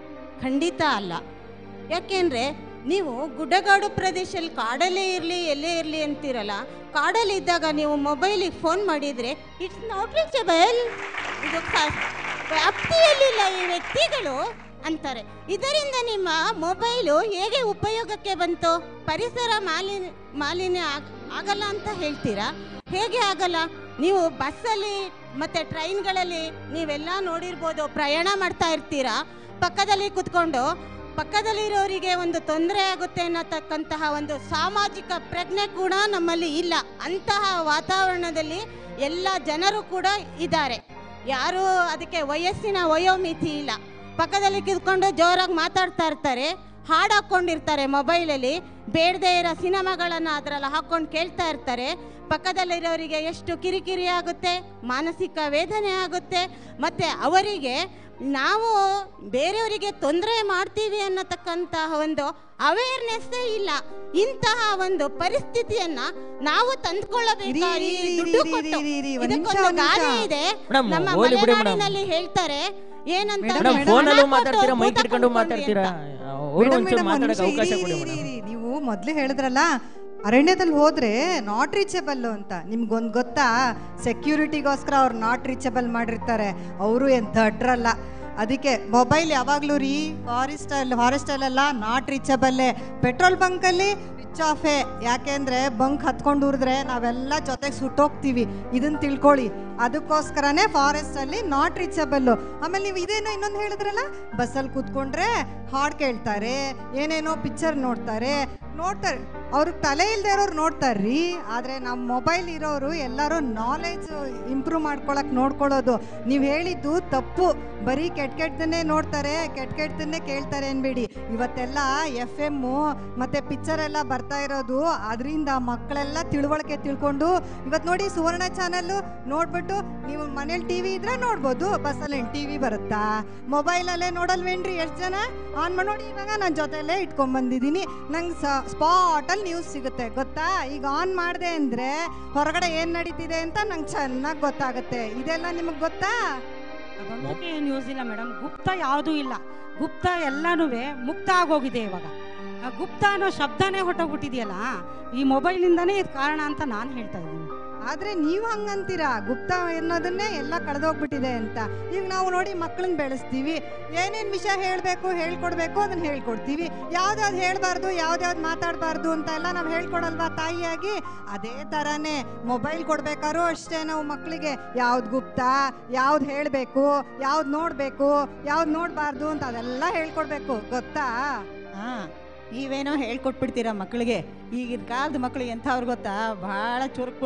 Speaker 9: ಖಂಡಿತ ಅಲ್ಲ ಯಾಕೆಂದ್ರೆ ನೀವು ಗುಡ್ಡಗಾಡು ಪ್ರದೇಶದಲ್ಲಿ ಕಾಡಲ್ಲೇ ಇರಲಿ ಎಲ್ಲೇ ಇರಲಿ ಅಂತೀರಲ್ಲ ಕಾಡಲ್ಲಿ ಇದ್ದಾಗ ನೀವು ಮೊಬೈಲಿಗೆ ಫೋನ್ ಮಾಡಿದರೆ ಇಟ್ಸ್ ನಾಟ್ ರೀಚಬಲ್ ಇದು ಕ- ವ್ಯಾಪ್ತಿಯಲ್ಲಿಲ್ಲ ಈ ವ್ಯಕ್ತಿಗಳು ಅಂತಾರೆ ಇದರಿಂದ ನಿಮ್ಮ ಮೊಬೈಲು ಹೇಗೆ ಉಪಯೋಗಕ್ಕೆ ಬಂತು ಪರಿಸರ ಮಾಲಿನ್ಯ ಮಾಲಿನ್ಯ ಆಗ್- ಆಗಲ್ಲ ಅಂತ ಹೇಳ್ತೀರಾ ಹೇಗೆ ಆಗಲ್ಲ ನೀವು ಬಸ್ಸಲ್ಲಿ ಮತ್ತೆ ಟ್ರೈನ್ಗಳಲ್ಲಿ ನೀವೆಲ್ಲ ನೋಡಿರ್ಬೋದು ಪ್ರಯಾಣ ಮಾಡ್ತಾ ಇರ್ತೀರಾ ಪಕ್ಕದಲ್ಲಿ ಕುತ್ಕೊಂಡು ಪಕ್ಕದಲ್ಲಿರೋರಿಗೆ ಒಂದು ತೊಂದರೆ ಆಗುತ್ತೆ ಅನ್ನತಕ್ಕಂತಹ ಒಂದು ಸಾಮಾಜಿಕ ಪ್ರಜ್ಞೆ ಕೂಡ ನಮ್ಮಲ್ಲಿ ಇಲ್ಲ ಅಂತಹ ವಾತಾವರಣದಲ್ಲಿ ಎಲ್ಲ ಜನರು ಕೂಡ ಇದ್ದಾರೆ ಯಾರು ಅದಕ್ಕೆ ವಯಸ್ಸಿನ ವಯೋಮಿತಿ ಇಲ್ಲ ಪಕ್ಕದಲ್ಲಿ ಕಿತ್ಕೊಂಡು ಜೋರಾಗಿ ಮಾತಾಡ್ತಾ ಇರ್ತಾರೆ ಹಾಡು ಹಾಕ್ಕೊಂಡಿರ್ತಾರೆ ಮೊಬೈಲಲ್ಲಿ ಬೇಡದೇ ಇರೋ ಸಿನಿಮಾಗಳನ್ನು ಅದರಲ್ಲಿ ಹಾಕ್ಕೊಂಡು ಕೇಳ್ತಾ ಇರ್ತಾರೆ ಪಕ್ಕದಲ್ಲಿರೋರಿಗೆ ಎಷ್ಟು ಕಿರಿಕಿರಿ ಆಗುತ್ತೆ ಮಾನಸಿಕ ವೇದನೆ ಆಗುತ್ತೆ ಮತ್ತು ಅವರಿಗೆ ನಾವು ಬೇರೆಯವರಿಗೆ ತೊಂದರೆ ಮಾಡ್ತೀವಿ ಅನ್ನತಕ್ಕಂತಹ ಒಂದು ಅವೇರ್ನೆಸ್ಸೇ ಇಲ್ಲ ಇಂತಹ ಒಂದು ಪರಿಸ್ಥಿತಿಯನ್ನ ನಾವು ತಂದ್ಕೊಳ್ಳಬೇಕಾಗಿ
Speaker 5: ಇರಿ, ಇರಿ,
Speaker 9: ದುಡ್ಡು
Speaker 5: ಇರಿ,
Speaker 9: ಕೊಟ್ಟು
Speaker 5: ಇರಿ, ಇರಿ, ಒಂದ್ ನಿಮಿಷ,
Speaker 9: ಇದಕ್ಕೊಂದು
Speaker 5: ಒಂದ್ ನಿಮಿಷ.
Speaker 9: ಗಾದೆ ಇದೆ
Speaker 1: ಮೇಡಮ್,
Speaker 9: ನಮ್ಮ
Speaker 1: ಹೋಗ್ಲಿ ಬಿಡಿ ಮೇಡಮ್.
Speaker 9: ಮಲೆನಾಡಿನಲ್ಲಿ ಹೇಳ್ತಾರೆ ಏನಂತ
Speaker 5: ಮೇಡಮ್,
Speaker 1: ಮೇಡಮ್
Speaker 5: ಮೇಡಮ್,
Speaker 1: ಫೋನಲ್ಲೂ
Speaker 9: ಹಣ
Speaker 1: ಮಾತಾಡ್ತೀರಾ
Speaker 9: ಕೊಟ್ಟು
Speaker 1: ಮೈಕ್
Speaker 9: ಊಟ
Speaker 1: ಇಟ್ಕೊಂಡು
Speaker 9: ಕೊಂಡ್ಕೊಂಡ್ವಿ
Speaker 1: ಮಾತಾಡ್ತೀರಾ
Speaker 9: ಅಂತ.
Speaker 1: ಅವರು
Speaker 5: ಮೇಡಮ್,
Speaker 1: ಒಂಚೂರು
Speaker 5: ಮೇಡಮ್, ಒಂದ್
Speaker 1: ಮಾತಾಡಕ್ಕೆ
Speaker 5: ನಿಮಿಷ
Speaker 1: ಅವಕಾಶ
Speaker 5: ಇರಿ,
Speaker 1: ಕೊಡಿ
Speaker 5: ಇರಿ,
Speaker 1: ಮೇಡಮ್
Speaker 5: ಇರಿ. ನೀವು ಮೊದಲೇ ಹೇಳಿದ್ರಲ್ಲ ಅರಣ್ಯದಲ್ಲಿ ಹೋದ್ರೆ ನಾಟ್ ರೀಚಬಲ್ ಅಂತ ನಿಮ್ಗೊಂದು ಗೊತ್ತಾ ಸೆಕ್ಯೂರಿಟಿಗೋಸ್ಕರ ಅವ್ರು ನಾಟ್ ರೀಚಬಲ್ ಮಾಡಿರ್ತಾರೆ ಅವರು ಏನು ದಡ್ರಲ್ಲ ಅದಕ್ಕೆ ಮೊಬೈಲ್ ಯಾವಾಗಲೂ ರೀ ಫಾರೆಸ್ಟಲ್ಲಿ ಫಾರೆಸ್ಟಲ್ಲೆಲ್ಲ ನಾಟ್ ರೀಚಬಲ್ಲೇ ಪೆಟ್ರೋಲ್ ಬಂಕಲ್ಲಿ ಸ್ವಿಚ್ ಆಫೇ ಯಾಕೆಂದರೆ ಬಂಕ್ ಹತ್ಕೊಂಡು ಉರಿದ್ರೆ ನಾವೆಲ್ಲ ಜೊತೆಗೆ ಸುಟ್ಟೋಗ್ತೀವಿ ಇದನ್ನ ತಿಳ್ಕೊಳ್ಳಿ ಅದಕ್ಕೋಸ್ಕರನೇ ಫಾರೆಸ್ಟಲ್ಲಿ ನಾಟ್ ರೀಚಬಲ್ಲು ಆಮೇಲೆ ನೀವು ಇದೇನೋ ಇನ್ನೊಂದು ಹೇಳಿದ್ರಲ್ಲ ಬಸ್ಸಲ್ಲಿ ಕೂತ್ಕೊಂಡ್ರೆ ಹಾಡು ಕೇಳ್ತಾರೆ ಏನೇನೋ ಪಿಕ್ಚರ್ ನೋಡ್ತಾರೆ ನೋಡ್ತಾರೆ ಅವ್ರಿಗೆ ತಲೆ ಇಲ್ಲದೆ ಇರೋರು ನೋಡ್ತಾರ್ರಿ ಆದರೆ ನಮ್ಮ ಮೊಬೈಲ್ ಇರೋರು ಎಲ್ಲರೂ ನಾಲೆಜ್ ಇಂಪ್ರೂವ್ ಮಾಡ್ಕೊಳಕ್ಕೆ ನೋಡ್ಕೊಳ್ಳೋದು ನೀವು ಹೇಳಿದ್ದು ತಪ್ಪು ಬರೀ ಕೆಟ್ಟ ಕೆಟ್ಟದನ್ನೇ ನೋಡ್ತಾರೆ ಕೆಟ್ಟ ಕೆಟ್ಟದನ್ನೇ ಕೇಳ್ತಾರೆ ಅನ್ಬೇಡಿ ಇವತ್ತೆಲ್ಲ ಎಫ್ ಎಮ್ಮು ಮತ್ತು ಪಿಕ್ಚರ್ ಎಲ್ಲ ಬರ್ತಾ ಇರೋದು ಅದರಿಂದ ಮಕ್ಕಳೆಲ್ಲ ತಿಳುವಳಿಕೆ ತಿಳ್ಕೊಂಡು ಇವತ್ತು ನೋಡಿ ಸುವರ್ಣ ಚಾನಲ್ಲು ನೋಡ್ಬಿಟ್ಟು ನೀವು ಮನೇಲಿ ಟಿ ವಿ ಇದ್ರೆ ನೋಡ್ಬೋದು ಬಸ್ಸಲ್ಲಿ ಟಿ ವಿ ಬರುತ್ತಾ ಮೊಬೈಲಲ್ಲೇ ನೋಡಲ್ವೇನ್ರಿ ಎಷ್ಟು ಜನ ಆನ್ ಮಾಡಿ ನೋಡಿ ಇವಾಗ ನನ್ನ ಜೊತೆಲೇ ಇಟ್ಕೊಂಡ್ಬಂದಿದ್ದೀನಿ ನಂಗೆ ಸ್ಪಾಟಲ್ಲಿ ನ್ಯೂಸ್ ಸಿಗುತ್ತೆ ಗೊತ್ತಾ ಈಗ ಆನ್ ಮಾಡಿದೆ ಅಂದರೆ ಹೊರಗಡೆ ಏನು ನಡೀತಿದೆ ಅಂತ ನಂಗೆ ಚೆನ್ನಾಗಿ ಗೊತ್ತಾಗುತ್ತೆ ಇದೆಲ್ಲ ನಿಮಗೆ ಗೊತ್ತಾ
Speaker 7: ಅದೊಂದಕ್ಕೆ ನ್ಯೂಸ್ ಇಲ್ಲ ಮೇಡಮ್ ಗುಪ್ತ ಯಾವುದೂ ಇಲ್ಲ ಗುಪ್ತ ಎಲ್ಲನೂ ಮುಕ್ತ ಆಗೋಗಿದೆ ಇವಾಗ ಆ ಗುಪ್ತ ಅನ್ನೋ ಶಬ್ದನೇ ಹೊಟ್ಟೋಗ್ಬಿಟ್ಟಿದೆಯಲ್ಲ ಈ ಮೊಬೈಲಿಂದನೇ ಇದು ಕಾರಣ ಅಂತ ನಾನು ಹೇಳ್ತಾ ಇದ್ದೀನಿ
Speaker 5: ಆದರೆ ನೀವು ಹಂಗಂತೀರಾ ಗುಪ್ತ ಅನ್ನೋದನ್ನೇ ಎಲ್ಲ ಕಳೆದೋಗ್ಬಿಟ್ಟಿದೆ ಅಂತ ಈಗ ನಾವು ನೋಡಿ ಮಕ್ಕಳನ್ನ ಬೆಳೆಸ್ತೀವಿ ಏನೇನು ವಿಷಯ ಹೇಳಬೇಕು ಹೇಳ್ಕೊಡ್ಬೇಕು ಅದನ್ನ ಹೇಳ್ಕೊಡ್ತೀವಿ ಯಾವ್ದಾವ್ದು ಹೇಳಬಾರ್ದು ಯಾವ್ದ್ಯಾವ್ದು ಮಾತಾಡಬಾರ್ದು ಅಂತ ಎಲ್ಲ ನಾವು ಹೇಳ್ಕೊಡಲ್ವಾ ತಾಯಿಯಾಗಿ ಅದೇ ಥರನೇ ಮೊಬೈಲ್ ಕೊಡ್ಬೇಕಾದ್ರೂ ಅಷ್ಟೇ ನಾವು ಮಕ್ಕಳಿಗೆ ಯಾವ್ದು ಗುಪ್ತ ಯಾವ್ದು ಹೇಳಬೇಕು ಯಾವ್ದು ನೋಡಬೇಕು ಯಾವ್ದು ನೋಡಬಾರ್ದು ಅಂತ ಅದೆಲ್ಲ ಹೇಳ್ಕೊಡ್ಬೇಕು ಗೊತ್ತಾ
Speaker 8: ಹಾಂ ನೀವೇನೋ ಹೇಳ್ಕೊಟ್ಬಿಡ್ತೀರಾ ಮಕ್ಕಳಿಗೆ ಈಗಿನ ಕಾಲದ ಮಕ್ಕಳು ಎಂಥವ್ರು ಗೊತ್ತಾ ಭಾಳ ಚುರುಕು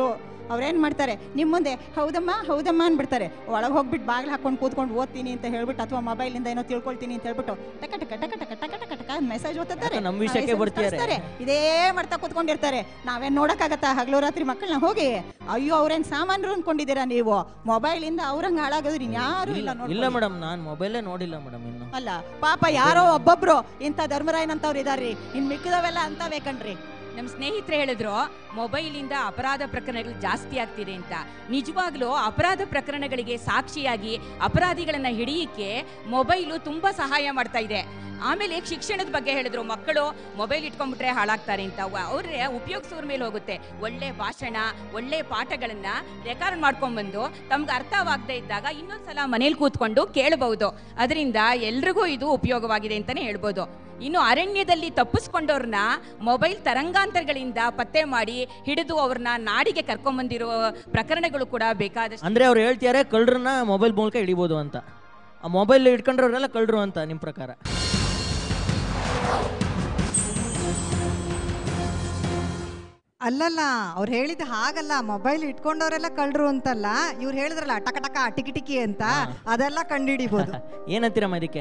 Speaker 8: ಅವ್ರೇನು ಮಾಡ್ತಾರೆ ನಿಮ್ಮ ಮುಂದೆ ಹೌದಮ್ಮ ಹೌದಮ್ಮ ಅಂದ್ಬಿಡ್ತಾರೆ ಒಳಗೆ ಹೋಗ್ಬಿಟ್ಟು ಬಾಗಿಲು ಹಾಕೊಂಡು ಕೂತ್ಕೊಂಡು ಓದ್ತೀನಿ ಅಂತ ಹೇಳ್ಬಿಟ್ಟು ಅಥವಾ ಮೊಬೈಲಿಂದ ಏನೋ ತಿಳ್ಕೊಳ್ತೀನಿ ಅಂತ ಹೇಳ್ಬಿಟ್ಟು ಟಕ ಟಕ ಟಕ ಟಕ ಟಕ ಟಕ ಟಕ ಮೆಸೇಜ್ ಓದ್ತಾರೆ
Speaker 1: ನಮ್ಮ ವಿಷಯಕ್ಕೆ ಬರ್ತಿದ್ದಾರೆ.
Speaker 8: ಇದೇ ಮಾಡ್ತಾ ಕೂತ್ಕೊಂಡಿರ್ತಾರೆ ನಾವೇನು ನೋಡೋಕ್ಕಾಗತ್ತಾ ಹಗಲು ರಾತ್ರಿ ಮಕ್ಕಳನ್ನ ಹೋಗಿ ಅಯ್ಯೋ ಅವ್ರೇನು ಸಾಮಾನ್ಯರು ಅನ್ಕೊಂಡಿದ್ದೀರಾ ನೀವು ಮೊಬೈಲಿಂದ ಅವ್ರಂಗೆ ಹಾಳಾಗೋದು ಯಾರು ಇಲ್ಲ
Speaker 1: ಇಲ್ಲ
Speaker 8: ನೋಡಿ
Speaker 1: ಮೇಡಮ್ ನಾನು ಮೊಬೈಲೇ ನೋಡಿಲ್ಲ ಮೇಡಮ್ ಇನ್ನು
Speaker 8: ಅಲ್ಲ ಪಾಪ ಯಾರೋ ಒಬ್ಬೊಬ್ರು ಇಂಥ ಧರ್ಮರಾಯನಂತವ್ರು ಇದಾರ್ರಿ ಇನ್ ಮಿಕ್ಕಿದವೆಲ್ಲ ಅಂತವೇ ಕಣ್ರಿ
Speaker 3: ನಮ್ಮ ಸ್ನೇಹಿತರು ಹೇಳಿದ್ರು ಮೊಬೈಲಿಂದ ಅಪರಾಧ ಪ್ರಕರಣಗಳು ಜಾಸ್ತಿ ಆಗ್ತಿದೆ ಅಂತ ನಿಜವಾಗ್ಲೂ ಅಪರಾಧ ಪ್ರಕರಣಗಳಿಗೆ ಸಾಕ್ಷಿಯಾಗಿ ಅಪರಾಧಿಗಳನ್ನ ಹಿಡಿಯಕ್ಕೆ ಮೊಬೈಲು ತುಂಬಾ ಸಹಾಯ ಮಾಡ್ತಾ ಇದೆ ಆಮೇಲೆ ಶಿಕ್ಷಣದ ಬಗ್ಗೆ ಹೇಳಿದ್ರು ಮಕ್ಕಳು ಮೊಬೈಲ್ ಇಟ್ಕೊಂಡ್ಬಿಟ್ರೆ ಹಾಳಾಗ್ತಾರೆ ಅಂತ ಅವ್ರೆ ಉಪಯೋಗಿಸೋರ್ ಮೇಲೆ ಹೋಗುತ್ತೆ ಒಳ್ಳೆ ಭಾಷಣ ಒಳ್ಳೆ ಪಾಠಗಳನ್ನ ರೆಕಾರ್ಡ್ ಮಾಡ್ಕೊಂಡ್ಬಂದು ತಮ್ಗೆ ಅರ್ಥವಾಗದೇ ಇದ್ದಾಗ ಇನ್ನೊಂದ್ಸಲ ಮನೇಲಿ ಕೂತ್ಕೊಂಡು ಕೇಳಬಹುದು ಅದರಿಂದ ಎಲ್ರಿಗೂ ಇದು ಉಪಯೋಗವಾಗಿದೆ ಅಂತಾನೆ ಹೇಳ್ಬೋದು ಇನ್ನು ಅರಣ್ಯದಲ್ಲಿ ತಪ್ಪಿಸ್ಕೊಂಡವ್ರನ್ನ ಮೊಬೈಲ್ ತರಂಗಾಂತರಗಳಿಂದ ಪತ್ತೆ ಮಾಡಿ ಹಿಡಿದು ಅವ್ರನ್ನ ನಾಡಿಗೆ ಕರ್ಕೊಂಬಂದಿರೋ ಪ್ರಕರಣಗಳು ಕೂಡ ಬೇಕಾದಷ್ಟು
Speaker 1: ಅಂದ್ರೆ ಅವ್ರು ಹೇಳ್ತಿದ್ದಾರೆ ಕಳ್ಳರನ್ನ ಮೊಬೈಲ್ ಮೂಲಕ ಹಿಡಿಬೋದು ಅಂತ ಆ ಮೊಬೈಲ್ ಇಟ್ಕೊಂಡ್ರವ್ರೆಲ್ಲ ಕಳ್ಳರು ಅಂತ ನಿಮ್ಮ ಪ್ರಕಾರ
Speaker 5: ಅಲ್ಲಲ್ಲ ಅವ್ರು ಹೇಳಿದ ಹಾಗಲ್ಲ ಮೊಬೈಲ್ ಇಟ್ಕೊಂಡವರೆಲ್ಲ ಕಳ್ರು ಅಂತಲ್ಲ ಇವ್ರು ಹೇಳಿದ್ರಲ್ಲ ಟಕ ಟಕ ಟಿಕಿ ಟಿಕಿ ಅಂತ ಅದೆಲ್ಲ ಕಂಡುಹಿಡಿಬೋದು
Speaker 1: ಏನಂತೀರಮ್ಮ ಇದಕ್ಕೆ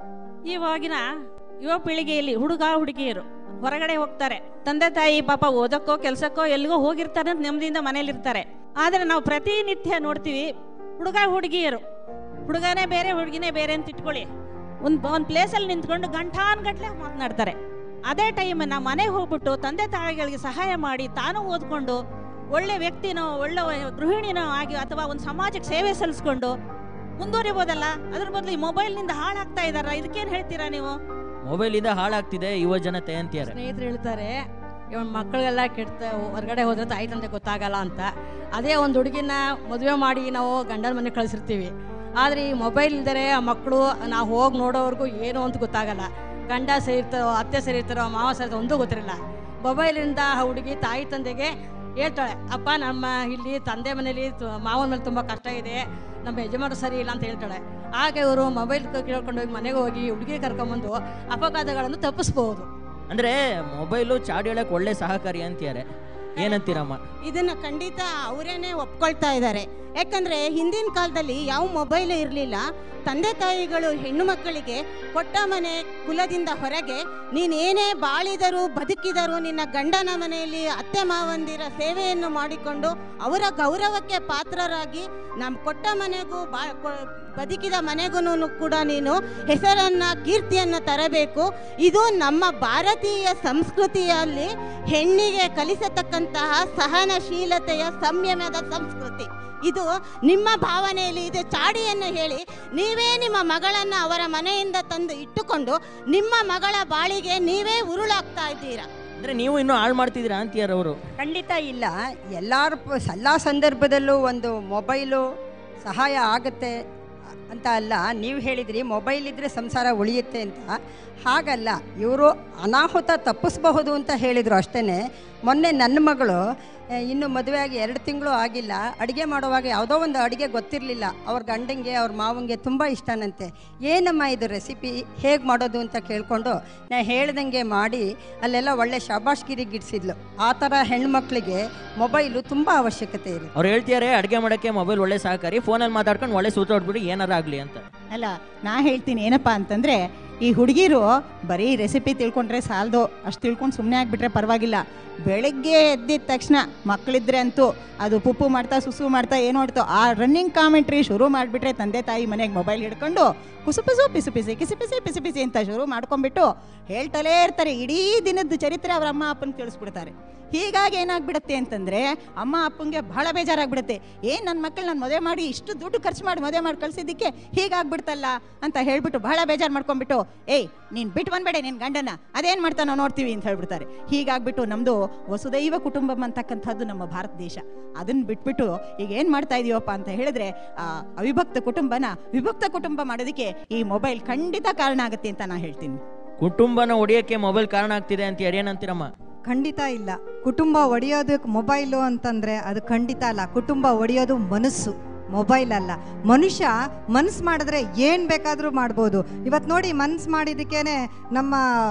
Speaker 6: ಇವಾಗಿನ ಯುವ ಪೀಳಿಗೆಯಲ್ಲಿ ಹುಡುಗ ಹುಡುಗಿಯರು ಹೊರಗಡೆ ಹೋಗ್ತಾರೆ ತಂದೆ ತಾಯಿ ಪಾಪ ಓದಕ್ಕೋ ಕೆಲಸಕ್ಕೋ ಎಲ್ಲಿಗೋ ಹೋಗಿರ್ತಾರೆ ಅಂತ ನೆಮ್ಮದಿಯಿಂದ ಮನೇಲಿರ್ತಾರೆ ಆದರೆ ನಾವು ಪ್ರತಿನಿತ್ಯ ನೋಡ್ತೀವಿ ಹುಡುಗ ಹುಡುಗಿಯರು ಹುಡುಗನೇ ಬೇರೆ ಹುಡುಗಿನೇ ಬೇರೆ ಅಂತ ಇಟ್ಕೊಳ್ಳಿ ಒಂದು ಒಂದು ಪ್ಲೇಸಲ್ಲಿ ನಿಂತ್ಕೊಂಡು ಗಂಟಾನ್ಗಟ್ಲೆ ಮಾತನಾಡ್ತಾರೆ ಅದೇ ಟೈಮನ್ನ ಮನೆಗೆ ಹೋಗ್ಬಿಟ್ಟು ತಂದೆ ತಾಯಿಗಳಿಗೆ ಸಹಾಯ ಮಾಡಿ ತಾನು ಓದ್ಕೊಂಡು ಒಳ್ಳೆ ವ್ಯಕ್ತಿನೋ ಒಳ್ಳೆ ಗೃಹಿಣಿನೋ ಆಗಿ ಅಥವಾ ಒಂದು ಸಮಾಜಕ್ಕೆ ಸೇವೆ ಸಲ್ಲಿಸ್ಕೊಂಡು ಮುಂದುವರಿಬೋದಲ್ಲ ಅದ್ರ ಬದಲು ಈ ಮೊಬೈಲ್ನಿಂದ ಹಾಳಾಗ್ತಾ ಇದಾರ ಇದಕ್ಕೇನು ಹೇಳ್ತೀರಾ ನೀವು
Speaker 1: ಮೊಬೈಲಿಂದ ಹಾಳಾಗ್ತಿದೆ ಯುವ ಜನತೆ ಅಂತಾರೆ
Speaker 4: ಸ್ನೇಹಿತರು ಹೇಳ್ತಾರೆ ಇವನ್ ಮಕ್ಕಳಿಗೆಲ್ಲ ಕೆಡ್ತ ಹೊರಗಡೆ ಹೋದ್ರೆ ತಾಯಿ ತಂದೆ ಗೊತ್ತಾಗಲ್ಲ ಅಂತ ಅದೇ ಒಂದು ಹುಡುಗಿನ ಮದುವೆ ಮಾಡಿ ನಾವು ಗಂಡನ ಮನೆ ಕಳಿಸಿರ್ತೀವಿ ಆದರೆ ಈ ಮೊಬೈಲ್ ಇಲ್ದರೆ ಆ ಮಕ್ಕಳು ನಾವು ಹೋಗಿ ನೋಡೋವರೆಗೂ ಏನು ಅಂತ ಗೊತ್ತಾಗಲ್ಲ ಗಂಡ ಸರಿ ಇರ್ತಾರೋ ಅತ್ತೆ ಸರಿ ಇರ್ತಾರೋ ಮಾವ ಸರಿ ಇರ್ತಾರೋ ಒಂದೂ ಗೊತ್ತಿರಲ್ಲ ಮೊಬೈಲಿಂದ ಆ ಹುಡುಗಿ ತಾಯಿ ತಂದೆಗೆ ಹೇಳ್ತಾಳೆ ಅಪ್ಪ ನಮ್ಮ ಇಲ್ಲಿ ತಂದೆ ಮನೇಲಿ ತು- ಮಾವನ ಮೇಲೆ ತುಂಬ ಕಷ್ಟ ಇದೆ ನಮ್ಮ ಯಜಮಾನರು ಸರಿ ಇಲ್ಲ ಅಂತ ಹೇಳ್ತಾಳೆ ಆಗ ಇವರು ಮೊಬೈಲ್ ಕೇಳ್ಕೊಂಡು ಹೋಗಿ ಮನೆಗೆ ಹೋಗಿ ಹುಡುಗಿ ಕರ್ಕೊಂಬಂದು ಅಪಘಾತಗಳನ್ನು ತಪ್ಪಿಸ್ಬೋದು
Speaker 1: ಅಂದ್ರೆ ಮೊಬೈಲು ಚಾಡಿ ಹೇಳಕ್ ಒಳ್ಳೆ ಸಹಕಾರಿ ಅಂತಾರೆ ಏನಂತೀರಮ್ಮ
Speaker 9: ಇದನ್ನ ಖಂಡಿತ ಅವರೇನೆ ಒಪ್ಕೊಳ್ತಾ ಇದ್ದಾರೆ ಯಾಕಂದ್ರೆ ಹಿಂದಿನ ಕಾಲದಲ್ಲಿ ಯಾವ ಮೊಬೈಲ್ ಇರಲಿಲ್ಲ ತಂದೆ ತಾಯಿಗಳು ಹೆಣ್ಣು ಮಕ್ಕಳಿಗೆ ಕೊಟ್ಟ ಮನೆ ಕುಲದಿಂದ ಹೊರಗೆ ನೀನೇನೇ ಬಾಳಿದರೂ ಬದುಕಿದರೂ ನಿನ್ನ ಗಂಡನ ಮನೆಯಲ್ಲಿ ಅತ್ತೆ ಮಾವಂದಿರ ಸೇವೆಯನ್ನು ಮಾಡಿಕೊಂಡು ಅವರ ಗೌರವಕ್ಕೆ ಪಾತ್ರರಾಗಿ ನಮ್ಮ ಕೊಟ್ಟ ಮನೆಗೂ ಬಾ ಕೊ- ಬದುಕಿದ ಮನೆಗೂ ಕೂಡ ನೀನು ಹೆಸರನ್ನ ಕೀರ್ತಿಯನ್ನು ತರಬೇಕು ಇದು ನಮ್ಮ ಭಾರತೀಯ ಸಂಸ್ಕೃತಿಯಲ್ಲಿ ಹೆಣ್ಣಿಗೆ ಕಲಿಸತಕ್ಕಂತಹ ಸಹನಶೀಲತೆಯ ಸಂಯಮದ ಸಂಸ್ಕೃತಿ ಇದು ನಿಮ್ಮ ಭಾವನೆಯಲ್ಲಿ ಇದೆ ಚಾಡಿಯನ್ನು ಹೇಳಿ ನೀವೇ ನಿಮ್ಮ ಮಗಳನ್ನ ಅವರ ಮನೆಯಿಂದ ತಂದು ಇಟ್ಟುಕೊಂಡು ನಿಮ್ಮ ಮಗಳ ಬಾಳಿಗೆ ನೀವೇ ಉರುಳಾಗ್ತಾ ಇದ್ದೀರಾ
Speaker 1: ಅಂದ್ರೆ ನೀವು ಇನ್ನೂ ಹಾಳು ಮಾಡ್ತಿದ್ದೀರಾ ಅಂತೀಯಾರ ಅವರು
Speaker 2: ಖಂಡಿತ ಇಲ್ಲ ಎಲ್ಲರ ಪ- ಎಲ್ಲ ಸಂದರ್ಭದಲ್ಲೂ ಒಂದು ಮೊಬೈಲು ಸಹಾಯ ಆಗುತ್ತೆ ಅಂತ ಅಲ್ಲ ನೀವು ಹೇಳಿದ್ರಿ ಮೊಬೈಲ್ ಇದ್ದರೆ ಸಂಸಾರ ಉಳಿಯುತ್ತೆ ಅಂತ ಹಾಗಲ್ಲ ಇವರು ಅನಾಹುತ ತಪ್ಪಿಸ್ಬಹುದು ಅಂತ ಹೇಳಿದರು ಅಷ್ಟೇ ಮೊನ್ನೆ ನನ್ನ ಮಗಳು ಆ, ಇನ್ನು ಮದುವೆಯಾಗಿ ಎರಡು ತಿಂಗಳು ಆಗಿಲ್ಲ ಅಡುಗೆ ಮಾಡುವಾಗ ಯಾವುದೋ ಒಂದು ಅಡುಗೆ ಗೊತ್ತಿರಲಿಲ್ಲ ಅವ್ರ ಗಂಡಂಗೆ ಅವ್ರ ಮಾವಂಗೆ ತುಂಬ ಇಷ್ಟನಂತೆ ಏನಮ್ಮ ಇದು ರೆಸಿಪಿ ಹೇಗೆ ಮಾಡೋದು ಅಂತ ಕೇಳಿಕೊಂಡು ನಾ ಹೇಳ್ದಂಗೆ ಮಾಡಿ ಅಲ್ಲೆಲ್ಲ ಒಳ್ಳೆ ಶಾಬಾಷ್ಗಿರಿ ಗಿಡ್ಸಿದ್ಲು ಆ ಥರ ಹೆಣ್ಮಕ್ಳಿಗೆ ಮೊಬೈಲು ತುಂಬ ಅವಶ್ಯಕತೆ ಇರುತ್ತೆ
Speaker 1: ಅವ್ರು ಹೇಳ್ತಿದ್ದಾರೆ ಅಡುಗೆ ಮಾಡೋಕ್ಕೆ ಮೊಬೈಲ್ ಒಳ್ಳೆ ಸಹಕಾರಿ ಫೋನಲ್ಲಿ ಮಾತಾಡ್ಕೊಂಡು ಒಳ್ಳೆ ಸೂತಾಡ್ಬಿಡಿ ಏನಾರ ಆಗಲಿ ಅಂತ
Speaker 8: ಅಲ್ಲ ನಾ ಹೇಳ್ತೀನಿ ಏನಪ್ಪ ಅಂತಂದರೆ ಈ ಹುಡುಗಿರು ಬರೀ ರೆಸಿಪಿ ತಿಳ್ಕೊಂಡ್ರೆ ಸಾಲದು ಅಷ್ಟು ತಿಳ್ಕೊಂಡು ಸುಮ್ಮನೆ ಆಗಿಬಿಟ್ರೆ ಪರವಾಗಿಲ್ಲ ಬೆಳಗ್ಗೆ ಎದ್ದಿದ ತಕ್ಷಣ ಮಕ್ಕಳಿದ್ರೆ ಅಂತೂ ಅದು ಪುಪ್ಪು ಮಾಡ್ತಾ ಸುಸು ಮಾಡ್ತಾ ಏನು ಮಾಡ್ತೋ ಆ ರನ್ನಿಂಗ್ ಕಾಮೆಂಟ್ರಿ ಶುರು ಮಾಡಿಬಿಟ್ರೆ ತಂದೆ ತಾಯಿ ಮನೆಗೆ ಮೊಬೈಲ್ ಹಿಡ್ಕೊಂಡು ಕುಸು ಪಿಸು ಪಿಸು ಪಿಸಿ ಕಿಸಿ ಪಿಸಿ ಪಿಸಿ ಪಿಸಿ ಅಂತ ಶುರು ಮಾಡ್ಕೊಂಡ್ಬಿಟ್ಟು ಹೇಳ್ತಲೇ ಇರ್ತಾರೆ ಇಡೀ ದಿನದ ಚರಿತ್ರೆ ಅವ್ರ ಅಮ್ಮ ಅಪ್ಪನ ತಿಳಿಸ್ಬಿಡ್ತಾರೆ ಹೀಗಾಗಿ ಏನಾಗ್ಬಿಡುತ್ತೆ ಅಂತಂದರೆ ಅಮ್ಮ ಅಪ್ಪಂಗೆ ಬಹಳ ಬೇಜಾರಾಗ್ಬಿಡುತ್ತೆ ಏನು ನನ್ನ ಮಕ್ಕಳು ನಾನು ಮದುವೆ ಮಾಡಿ ಇಷ್ಟು ದುಡ್ಡು ಖರ್ಚು ಮಾಡಿ ಮದುವೆ ಮಾಡಿ ಕಳ್ಸಿದ್ದಕ್ಕೆ ಹೀಗಾಗ್ಬಿಡ್ತಲ್ಲ ಅಂತ ಹೇಳ್ಬಿಟ್ಟು ಬಹಳ ಬೇಜಾರು ಮಾಡ್ಕೊಂಡ್ಬಿಟ್ಟು ಏಯ್ ನೀನು ಬಿಟ್ಟು ಬಂದ್ಬೇಡ ನಿನ್ನ ಗಂಡನ ಅದೇನು ಮಾಡ್ತಾನೋ ನೋಡ್ತೀವಿ ಅಂತ ಹೇಳ್ಬಿಡ್ತಾರೆ ಹೀಗಾಗ್ಬಿಟ್ಟು ನಮ್ಮದು ವಸುದೈವ ಕುಟುಂಬಂ ಅಂತಕ್ಕಂಥದ್ದು ನಮ್ಮ ಭಾರತ ದೇಶ ಅದನ್ನು ಬಿಟ್ಬಿಟ್ಟು ಈಗ ಏನು ಮಾಡ್ತಾ ಇದೀವಪ್ಪ ಅಂತ ಹೇಳಿದ್ರೆ ಆ ಅವಿಭಕ್ತ ಕುಟುಂಬನ ವಿಭಕ್ತ ಕುಟುಂಬ ಮಾಡೋದಕ್ಕೆ ಈ ಮೊಬೈಲ್ ಖಂಡಿತ ಕಾರಣ ಆಗುತ್ತೆ ಅಂತ ನಾನು ಹೇಳ್ತೀನಿ
Speaker 1: ಕುಟುಂಬನ ಒಡೆಯೋಕ್ಕೆ ಮೊಬೈಲ್ ಕಾರಣ ಆಗ್ತಿದೆ ಅಂತ ಏನಂತೀರಮ್ಮ
Speaker 5: ಖಂಡಿತ ಇಲ್ಲ ಕುಟುಂಬ ಒಡೆಯೋದಕ್ಕೆ ಮೊಬೈಲು ಅಂತಂದರೆ ಅದು ಖಂಡಿತ ಅಲ್ಲ ಕುಟುಂಬ ಒಡೆಯೋದು ಮನಸ್ಸು ಮೊಬೈಲ್ ಅಲ್ಲ ಮನುಷ್ಯ ಮನಸ್ಸು ಮಾಡಿದ್ರೆ ಏನು ಬೇಕಾದರೂ ಮಾಡ್ಬೋದು ಇವತ್ತು ನೋಡಿ ಮನಸ್ಸು ಮಾಡಿದ್ದಕ್ಕೇ ನಮ್ಮ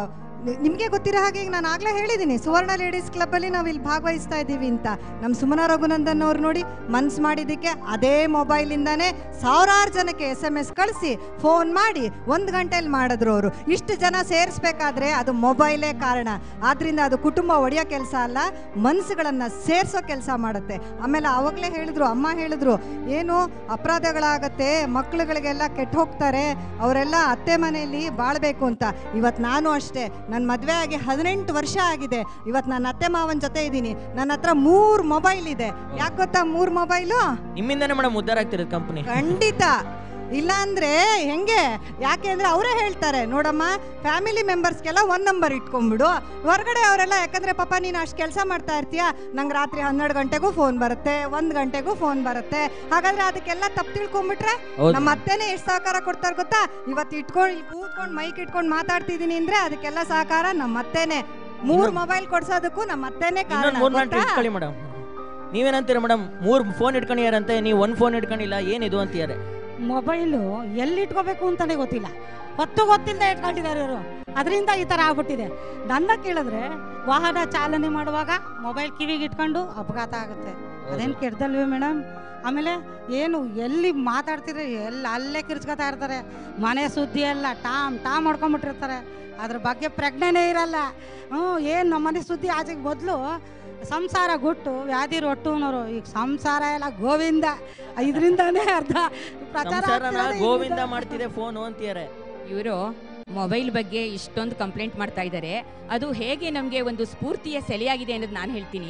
Speaker 5: ನಿಮಗೆ ಗೊತ್ತಿರೋ ಹಾಗೆ ಈಗ ನಾನು ಆಗಲೇ ಹೇಳಿದ್ದೀನಿ ಸುವರ್ಣ ಲೇಡೀಸ್ ಕ್ಲಬ್ಬಲ್ಲಿ ನಾವು ಇಲ್ಲಿ ಭಾಗವಹಿಸ್ತಾ ಇದ್ದೀವಿ ಅಂತ ನಮ್ಮ ಸುಮನ ರಘುನಂದನ್ ಅವ್ರು ನೋಡಿ ಮನ್ಸು ಮಾಡಿದ್ದಕ್ಕೆ ಅದೇ ಮೊಬೈಲಿಂದಾನೇ ಸಾವಿರಾರು ಜನಕ್ಕೆ ಎಸ್ ಎಮ್ ಎಸ್ ಕಳಿಸಿ ಫೋನ್ ಮಾಡಿ ಒಂದು ಗಂಟೆಯಲ್ಲಿ ಮಾಡಿದ್ರು ಅವರು ಇಷ್ಟು ಜನ ಸೇರಿಸ್ಬೇಕಾದ್ರೆ ಅದು ಮೊಬೈಲೇ ಕಾರಣ ಆದ್ದರಿಂದ ಅದು ಕುಟುಂಬ ಒಡೆಯೋ ಕೆಲಸ ಅಲ್ಲ ಮನಸ್ಸುಗಳನ್ನು ಸೇರಿಸೋ ಕೆಲಸ ಮಾಡುತ್ತೆ ಆಮೇಲೆ ಅವಾಗಲೇ ಹೇಳಿದ್ರು ಅಮ್ಮ ಹೇಳಿದ್ರು ಏನು ಅಪರಾಧಗಳಾಗತ್ತೆ ಮಕ್ಳುಗಳಿಗೆಲ್ಲ ಕೆಟ್ಟು ಹೋಗ್ತಾರೆ ಅವರೆಲ್ಲ ಅತ್ತೆ ಮನೆಯಲ್ಲಿ ಬಾಳ್ಬೇಕು ಅಂತ ಇವತ್ತು ನಾನು ಅಷ್ಟೇ ನನ್ನ ಮದುವೆ ಆಗಿ ಹದಿನೆಂಟು ವರ್ಷ ಆಗಿದೆ ಇವತ್ತು ನನ್ನ ಅತ್ತೆ ಮಾವನ ಜೊತೆ ಇದ್ದೀನಿ ನನ್ನ ಹತ್ರ ಮೂರು ಮೊಬೈಲ್ ಇದೆ ಯಾಕೆ ಗೊತ್ತಾ ಮೂರು ಮೊಬೈಲು
Speaker 1: ನಿಮ್ಮಿಂದಾನೇ ಮೇಡಮ್ ಉದ್ಧಾರ ಆಗ್ತಿರೋದು ಕಂಪನಿ
Speaker 5: ಖಂಡಿತ ಇಲ್ಲ ಅಂದ್ರೆ ಹೆಂಗೆ ಯಾಕೆ ಅಂದ್ರೆ ಅವರೇ ಹೇಳ್ತಾರೆ ನೋಡಮ್ಮ ಫ್ಯಾಮಿಲಿ ಮೆಂಬರ್ಸ್ಗೆಲ್ಲ ಒಂದ್ ನಂಬರ್ ಇಟ್ಕೊಂಡ್ಬಿಡು ಹೊರಗಡೆ ಅವರೆಲ್ಲ ಯಾಕಂದ್ರೆ ಪಾಪ ನೀನು ಅಷ್ಟು ಕೆಲಸ ಮಾಡ್ತಾ ಇರ್ತೀಯ ನಂಗೆ ರಾತ್ರಿ ಹನ್ನೆರಡು ಗಂಟೆಗೂ ಫೋನ್ ಬರುತ್ತೆ ಒಂದ್ ಗಂಟೆಗೂ ಫೋನ್ ಬರುತ್ತೆ ಹಾಗಾದ್ರೆ ಅದಕ್ಕೆಲ್ಲ ತಪ್ಪು ತಿಳ್ಕೊಂಡ್ಬಿಟ್ರೆ
Speaker 1: ಹೌದು.
Speaker 5: ನಮ್ಮ ಅತ್ತೆನೇ ಎಷ್ಟು ಸಹಕಾರ ಕೊಡ್ತಾರೆ ಗೊತ್ತಾ ಇವತ್ತು ಇಟ್ಕೊಂಡು ಇಲ್ಲಿ ಕೂತ್ಕೊಂಡು ಮೈಕ್ ಇಟ್ಕೊಂಡು ಮಾತಾಡ್ತಿದ್ದೀನಿ ಅಂದ್ರೆ ಅದಕ್ಕೆಲ್ಲ ಸಹಕಾರ ನಮ್ಮ ಅತ್ತೆನೇ ಮೂರ್ ಮೊಬೈಲ್ ಕೊಡ್ಸೋದಕ್ಕೂ ನಮ್ಮ ಅತ್ತೆನೇ ಕಾರಣ
Speaker 1: ಇನ್ನೊಂದು ಮೂರು ಗಂಟೆ
Speaker 5: ಗೊತ್ತಾ?
Speaker 1: ಇಟ್ಕೊಳ್ಳಿ ಮೇಡಮ್ ನೀವೇನಂತೀರ ಮೇಡಮ್ ಮೂರು ಫೋನ್ ಇಟ್ಕೊಂಡಿಯಾರಂತೆ ನೀವು ಒಂದು ಫೋನ್ ಇಟ್ಕೊಂಡಿಲ್ಲ ಏನಿದು ಅಂತೀಯಾರೆ
Speaker 7: ಮೊಬೈಲು ಎಲ್ಲಿ ಇಟ್ಕೋಬೇಕು ಅಂತಾನೆ ಗೊತ್ತಿಲ್ಲ ಹೊತ್ತು ಗೊತ್ತಿಲ್ಲದೆ ಇಟ್ಕೊಂಡಿದ್ದಾರೆ ಇವರು ಅದರಿಂದ ಈ ಥರ ಆಗ್ಬಿಟ್ಟಿದೆ ನನ್ನ ಕೇಳಿದ್ರೆ ವಾಹನ ಚಾಲನೆ ಮಾಡುವಾಗ ಮೊಬೈಲ್ ಕಿವಿಗೆ ಇಟ್ಕೊಂಡು ಅಪಘಾತ ಆಗುತ್ತೆ ಅದೇನು ಕೆಡ್ದಲ್ವೇ ಮೇಡಮ್ ಆಮೇಲೆ ಏನು ಎಲ್ಲಿ ಮಾತಾಡ್ತಿದ್ರೆ ಎಲ್ಲ ಅಲ್ಲೇ ಕಿರ್ಚ್ಕೊತಾ ಇರ್ತಾರೆ ಮನೆ ಸುದ್ದಿ ಎಲ್ಲ ಟಾಮ್ ಟಾಮ್ ಮಾಡ್ಕೊಂಬಿಟ್ಟಿರ್ತಾರೆ ಅದ್ರ ಬಗ್ಗೆ ಪ್ರಜ್ಞೆನೇ ಇರಲ್ಲ ಹ್ಞೂ ಏನು ನಮ್ಮ ಮನೆ ಸುದ್ದಿ ಆಚೆಗೆ ಮೊದಲು ಸಂಸಾರ ಗುಟ್ಟು ವ್ಯಾಧಿ ರೊಟ್ಟು ಅನ್ನೋರು ಈಗ ಸಂಸಾರ ಎಲ್ಲ ಗೋವಿಂದ ಇದರಿಂದಾನೇ ಅರ್ಧ ಪ್ರಚಾರ
Speaker 1: ಸಂಸಾರನ
Speaker 7: ಆಗ್ತಿರೋದೇ
Speaker 1: ಗೋವಿಂದ
Speaker 7: ಇದ್ರಿಂದ.
Speaker 1: ಮಾಡ್ತಿದೆ ಫೋನು ಅಂತೀಯಾರೆ
Speaker 3: ಇವರು ಮೊಬೈಲ್ ಬಗ್ಗೆ ಇಷ್ಟೊಂದು ಕಂಪ್ಲೇಂಟ್ ಮಾಡ್ತಾ ಇದ್ದಾರೆ ಅದು ಹೇಗೆ ನಮಗೆ ಒಂದು ಸ್ಫೂರ್ತಿಯ ಸೆಲೆಯಾಗಿದೆ ಅನ್ನೋದು ನಾನು ಹೇಳ್ತೀನಿ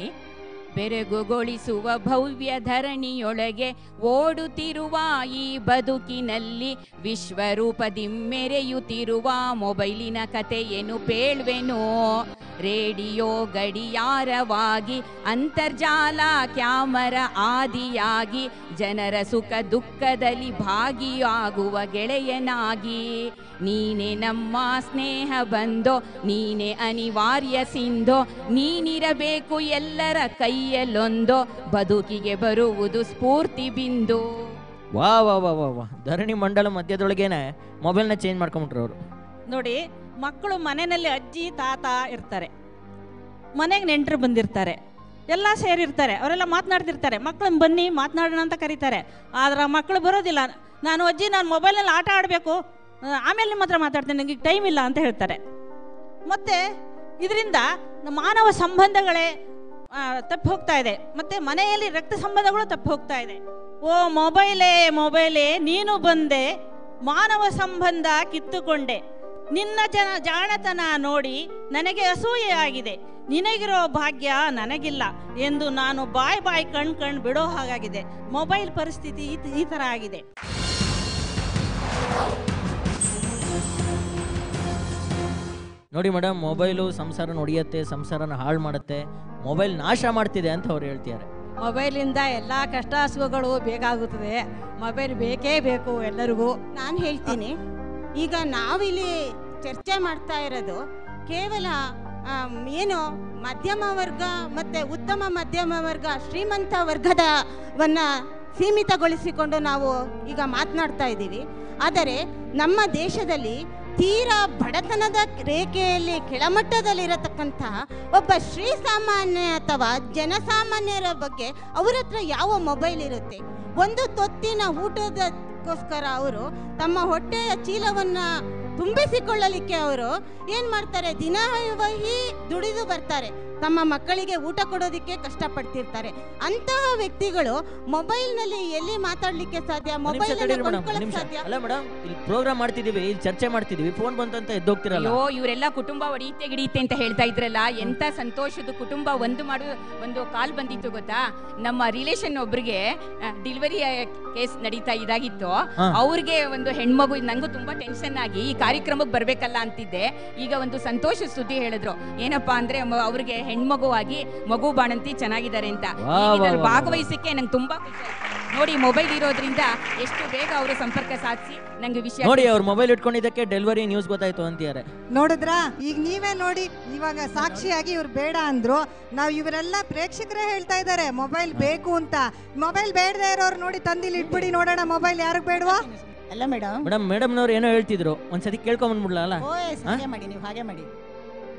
Speaker 3: ಬೆರಗುಗೊಳಿಸುವ ಭವ್ಯ ಧರಣಿಯೊಳಗೆ ಓಡುತ್ತಿರುವ ಈ ಬದುಕಿನಲ್ಲಿ ವಿಶ್ವರೂಪದಿ ಮೆರೆಯುತ್ತಿರುವ ಮೊಬೈಲಿನ ಕಥೆಯನ್ನು ಪೇಳ್ವೆನೋ ರೇಡಿಯೋ ಗಡಿಯಾರವಾಗಿ ಅಂತರ್ಜಾಲ ಕ್ಯಾಮರ ಆದಿಯಾಗಿ ಜನರ ಸುಖ ದುಃಖದಲ್ಲಿ ಭಾಗಿಯಾಗುವ ಗೆಳೆಯನಾಗಿ ನೀನೆ ನಮ್ಮ ಸ್ನೇಹ ಬಂದೋ ನೀನೆ ಅನಿವಾರ್ಯ ಸಿಂಧೋ ನೀನಿರಬೇಕು ಎಲ್ಲರ ಕೈಯಲ್ಲೊಂದೋ ಬದುಕಿಗೆ ಬರುವುದು ಸ್ಫೂರ್ತಿ ಬಿಂದು
Speaker 1: ವಾ ವಾ ವಾ ವಾ ವಾ ಧರಣಿ ಮಂಡಲ ಮಧ್ಯದೊಳಗೇನೆ ಮೊಬೈಲ್ನ ಚೇಂಜ್ ಮಾಡ್ಕೊಂಬಿಟ್ರು ಅವರು
Speaker 6: ನೋಡಿ ಮಕ್ಕಳು ಮನೆಯಲ್ಲಿ ಅಜ್ಜಿ ತಾತ ಇರ್ತಾರೆ ಮನೆಗೆ ನೆಂಟರು ಬಂದಿರ್ತಾರೆ ಎಲ್ಲ ಸೇರಿರ್ತಾರೆ ಅವರೆಲ್ಲ ಮಾತನಾಡ್ತಿರ್ತಾರೆ ಮಕ್ಕಳನ್ನ ಬನ್ನಿ ಮಾತನಾಡೋಣ ಅಂತ ಕರೀತಾರೆ ಆದ್ರೆ ಆ ಮಕ್ಕಳು ಬರೋದಿಲ್ಲ ನಾನು ಅಜ್ಜಿ ನಾನು ಮೊಬೈಲಲ್ಲಿ ಆಟ ಆಡಬೇಕು ಆಮೇಲೆ ನಿಮ್ಮ ಹತ್ರ ಮಾತಾಡ್ತೇನೆ ನನಗೆ ಟೈಮ್ ಇಲ್ಲ ಅಂತ ಹೇಳ್ತಾರೆ ಮತ್ತೆ ಇದರಿಂದ ಮಾನವ ಸಂಬಂಧಗಳೇ ಆ, ತಪ್ಪಿ ಹೋಗ್ತಾ ಇದೆ ಮತ್ತೆ ಮನೆಯಲ್ಲಿ ರಕ್ತ ಸಂಬಂಧಗಳು ತಪ್ಪಿ ಹೋಗ್ತಾ ಇದೆ ಓ ಮೊಬೈಲೇ ಮೊಬೈಲೇ ನೀನು ಬಂದೆ ಮಾನವ ಸಂಬಂಧ ಕಿತ್ತುಕೊಂಡೆ ನಿನ್ನ ಜನ ಜಾಣತನ ನೋಡಿ ನನಗೆ ಅಸೂಯೆ ಆಗಿದೆ ನಿನಗಿರೋ ಭಾಗ್ಯ ನನಗಿಲ್ಲ ಎಂದು ನಾನು ಬಾಯ್ ಬಾಯ್ ಕಣ್ ಕಣ್ ಬಿಡೋ ಹಾಗಾಗಿದೆ ಮೊಬೈಲ್ ಪರಿಸ್ಥಿತಿ ಈ- ಈ ಥರ ಆಗಿದೆ
Speaker 1: ನೋಡಿ ಮೇಡಮ್ ಮೊಬೈಲು ಸಂಸಾರ ಹೊಡಿಯತ್ತೆ ಸಂಸಾರನ ಹಾಳು ಮಾಡುತ್ತೆ ಮೊಬೈಲ್ ನಾಶ ಮಾಡ್ತಿದೆ ಅಂತ ಅವ್ರು ಹೇಳ್ತಿದ್ದಾರೆ
Speaker 4: ಮೊಬೈಲಿಂದ ಎಲ್ಲ ಕಷ್ಟ ಸುಖಗಳು ಬೇಕಾಗುತ್ತದೆ ಮೊಬೈಲ್ ಬೇಕೇ ಬೇಕು ಎಲ್ಲರಿಗೂ
Speaker 9: ನಾನು ಹೇಳ್ತೀನಿ ಈಗ ನಾವಿಲ್ಲಿ ಚರ್ಚೆ ಮಾಡ್ತಾ ಇರೋದು ಕೇವಲ ಆಮ್, ಏನು ಮಧ್ಯಮ ವರ್ಗ ಮತ್ತು ಉತ್ತಮ ಮಧ್ಯಮ ವರ್ಗ ಶ್ರೀಮಂತ ವರ್ಗದವನ್ನ ಸೀಮಿತಗೊಳಿಸಿಕೊಂಡು ನಾವು ಈಗ ಮಾತನಾಡ್ತಾ ಇದ್ದೀವಿ ಆದರೆ ನಮ್ಮ ದೇಶದಲ್ಲಿ ತೀರಾ ಬಡತನದ ರೇಖೆಯಲ್ಲಿ ಕೆಳಮಟ್ಟದಲ್ಲಿರತಕ್ಕಂತಹ ಒಬ್ಬ ಶ್ರೀ ಸಾಮಾನ್ಯ ಅಥವಾ ಜನಸಾಮಾನ್ಯರ ಬಗ್ಗೆ ಅವ್ರ ಹತ್ರ ಯಾವ ಮೊಬೈಲ್ ಇರುತ್ತೆ ಒಂದು ತೊತ್ತಿನ ಊಟದಕ್ಕೋಸ್ಕರ ಅವರು ತಮ್ಮ ಹೊಟ್ಟೆಯ ಚೀಲವನ್ನ ತುಂಬಿಸಿಕೊಳ್ಳಲಿಕ್ಕೆ ಅವರು ಏನ್ ಮಾಡ್ತಾರೆ ದಿನವಹಿ ದುಡಿದು ಬರ್ತಾರೆ ತಮ್ಮ ಮಕ್ಕಳಿಗೆ ಊಟ ಕೊಡೋದಕ್ಕೆ ಕಷ್ಟಪಡ್ತಿರ್ತಾರೆ ಅಂತಹ ವ್ಯಕ್ತಿಗಳು ಮೊಬೈಲ್ನಲ್ಲಿ ಎಲ್ಲಿ ಮಾತಾಡ್ಲಿಕ್ಕೆ ಸಾಧ್ಯ
Speaker 1: ಒಂದ್ ನಿಮಿಷ
Speaker 9: ಮೊಬೈಲ್
Speaker 1: ತಡೀರಿ ಮೇಡಮ್
Speaker 9: ಕೊಂಡ್ಕೊಳ್ಳಕ್
Speaker 1: ನಿಮಿಷ
Speaker 9: ಸಾಧ್ಯ
Speaker 1: ಅಲ್ಲ ಮೇಡಮ್ ಇಲ್ಲಿ ಪ್ರೋಗ್ರಾಮ್ ಮಾಡ್ತಿದೀವಿ ಇಲ್ಲಿ ಚರ್ಚೆ ಮಾಡ್ತಿದೀವಿ ಫೋನ್ ಬಂತಂತ ಎದ್ದೋಗ್ತಿರಲ್ಲ
Speaker 3: ಅಯ್ಯೋ ಇವರೆಲ್ಲ ಕುಟುಂಬ ಒಡೆಯುತ್ತೆ ಗಿಡಿಯುತ್ತೆ ಅಂತ ಹೇಳ್ತಾ ಇದ್ರಲ್ಲ ಎಂತ ಸಂತೋಷದ ಕುಟುಂಬ ಒಂದು ಮಾಡು ಒಂದು ಕಾಲ್ ಬಂದಿತ್ತು ಗೊತ್ತಾ ನಮ್ಮ ರಿಲೇಷನ್ ಒಬ್ರಿಗೆ ಡಿಲಿವರಿ ಕೇಸ್ ನಡೀತಾ ಇದಾಗಿತ್ತು
Speaker 1: ಹಾ.
Speaker 3: ಅವ್ರಿಗೆ ಒಂದು ಹೆಣ್ಮಗು ನಂಗೂ ತುಂಬಾ ಟೆನ್ಷನ್ ಆಗಿ ಈ ಕಾರ್ಯಕ್ರಮಕ್ಕೆ ಬರ್ಬೇಕಲ್ಲ ಅಂತಿದ್ದೆ ಈಗ ಒಂದು ಸಂತೋಷ ಸುದ್ದಿ ಹೇಳಿದ್ರು ಏನಪ್ಪಾ ಅಂದ್ರೆ ಮ- ಅವ್ರಿಗೆ ಹೆಣ್ಮಗುವಾಗಿ ಮಗು ಬಾಣಂತಿ ಚೆನ್ನಾಗಿದ್ದಾರೆ ಅಂತ
Speaker 1: ವಾ,
Speaker 3: ಈಗ ಇದ್ರಲ್ಲಿ
Speaker 1: ವಾ, ವಾ, ವಾ.
Speaker 3: ಭಾಗವಹಿಸಕ್ಕೆ ನಂಗೆ ತುಂಬಾ ಖುಷಿ ಆಯ್ತು ನೋಡಿ ಮೊಬೈಲ್ ಇರೋದ್ರಿಂದ ಎಷ್ಟು ಬೇಗ ಅವರು ಸಂಪರ್ಕ ಸಾಧಿಸಿ ನಂಗೆ ವಿಷಯ
Speaker 1: ನೋಡಿ ಅವ್ರು ಮೊಬೈಲ್ ಇಟ್ಕೊಂಡಿದ್ದಕ್ಕೆ ಡೆಲಿವರಿ ನ್ಯೂಸ್ ಗೊತ್ತಾಯ್ತು ಅಂತಿದ್ದಾರೆ
Speaker 5: ನೋಡಿದ್ರಾ ಈಗ ನೀವೇ ನೋಡಿ ಇವಾಗ ಸಾಕ್ಷಿಯಾಗಿ ಇವ್ರು ಬೇಡ ಅಂದ್ರು ನಾವು ಇವರೆಲ್ಲ ಪ್ರೇಕ್ಷಕರೇ ಹೇಳ್ತಾ ಇದ್ದಾರೆ ಮೊಬೈಲ್ ಬೇಕು ಅಂತ ಮೊಬೈಲ್ ಬೇಡದೇ ಇರೋರು ನೋಡಿ ತಂದಿಲ್ಲಿ ಇಟ್ಬಿಡಿ ನೋಡೋಣ ಮೊಬೈಲ್ ಯಾರಿಗೆ ಬೇಡವಾ
Speaker 8: ಅಲ್ಲ ಮೇಡಮ್
Speaker 1: ಮೇಡಮ್ ಮೇಡಮ್ನವ್ರು ಏನೋ ಹೇಳ್ತಿದ್ರು ಒಂದ್ಸತಿ ಕೇಳ್ಕೊಂಬಂದ್ಬಿಡ್ಲ ಅಲ್ಲ
Speaker 8: ಓ ಎಸ್
Speaker 1: ಹಾ?
Speaker 8: ಹಾಗೆ ಮಾಡಿ ನೀವು ಹಾಗೆ ಮಾಡಿ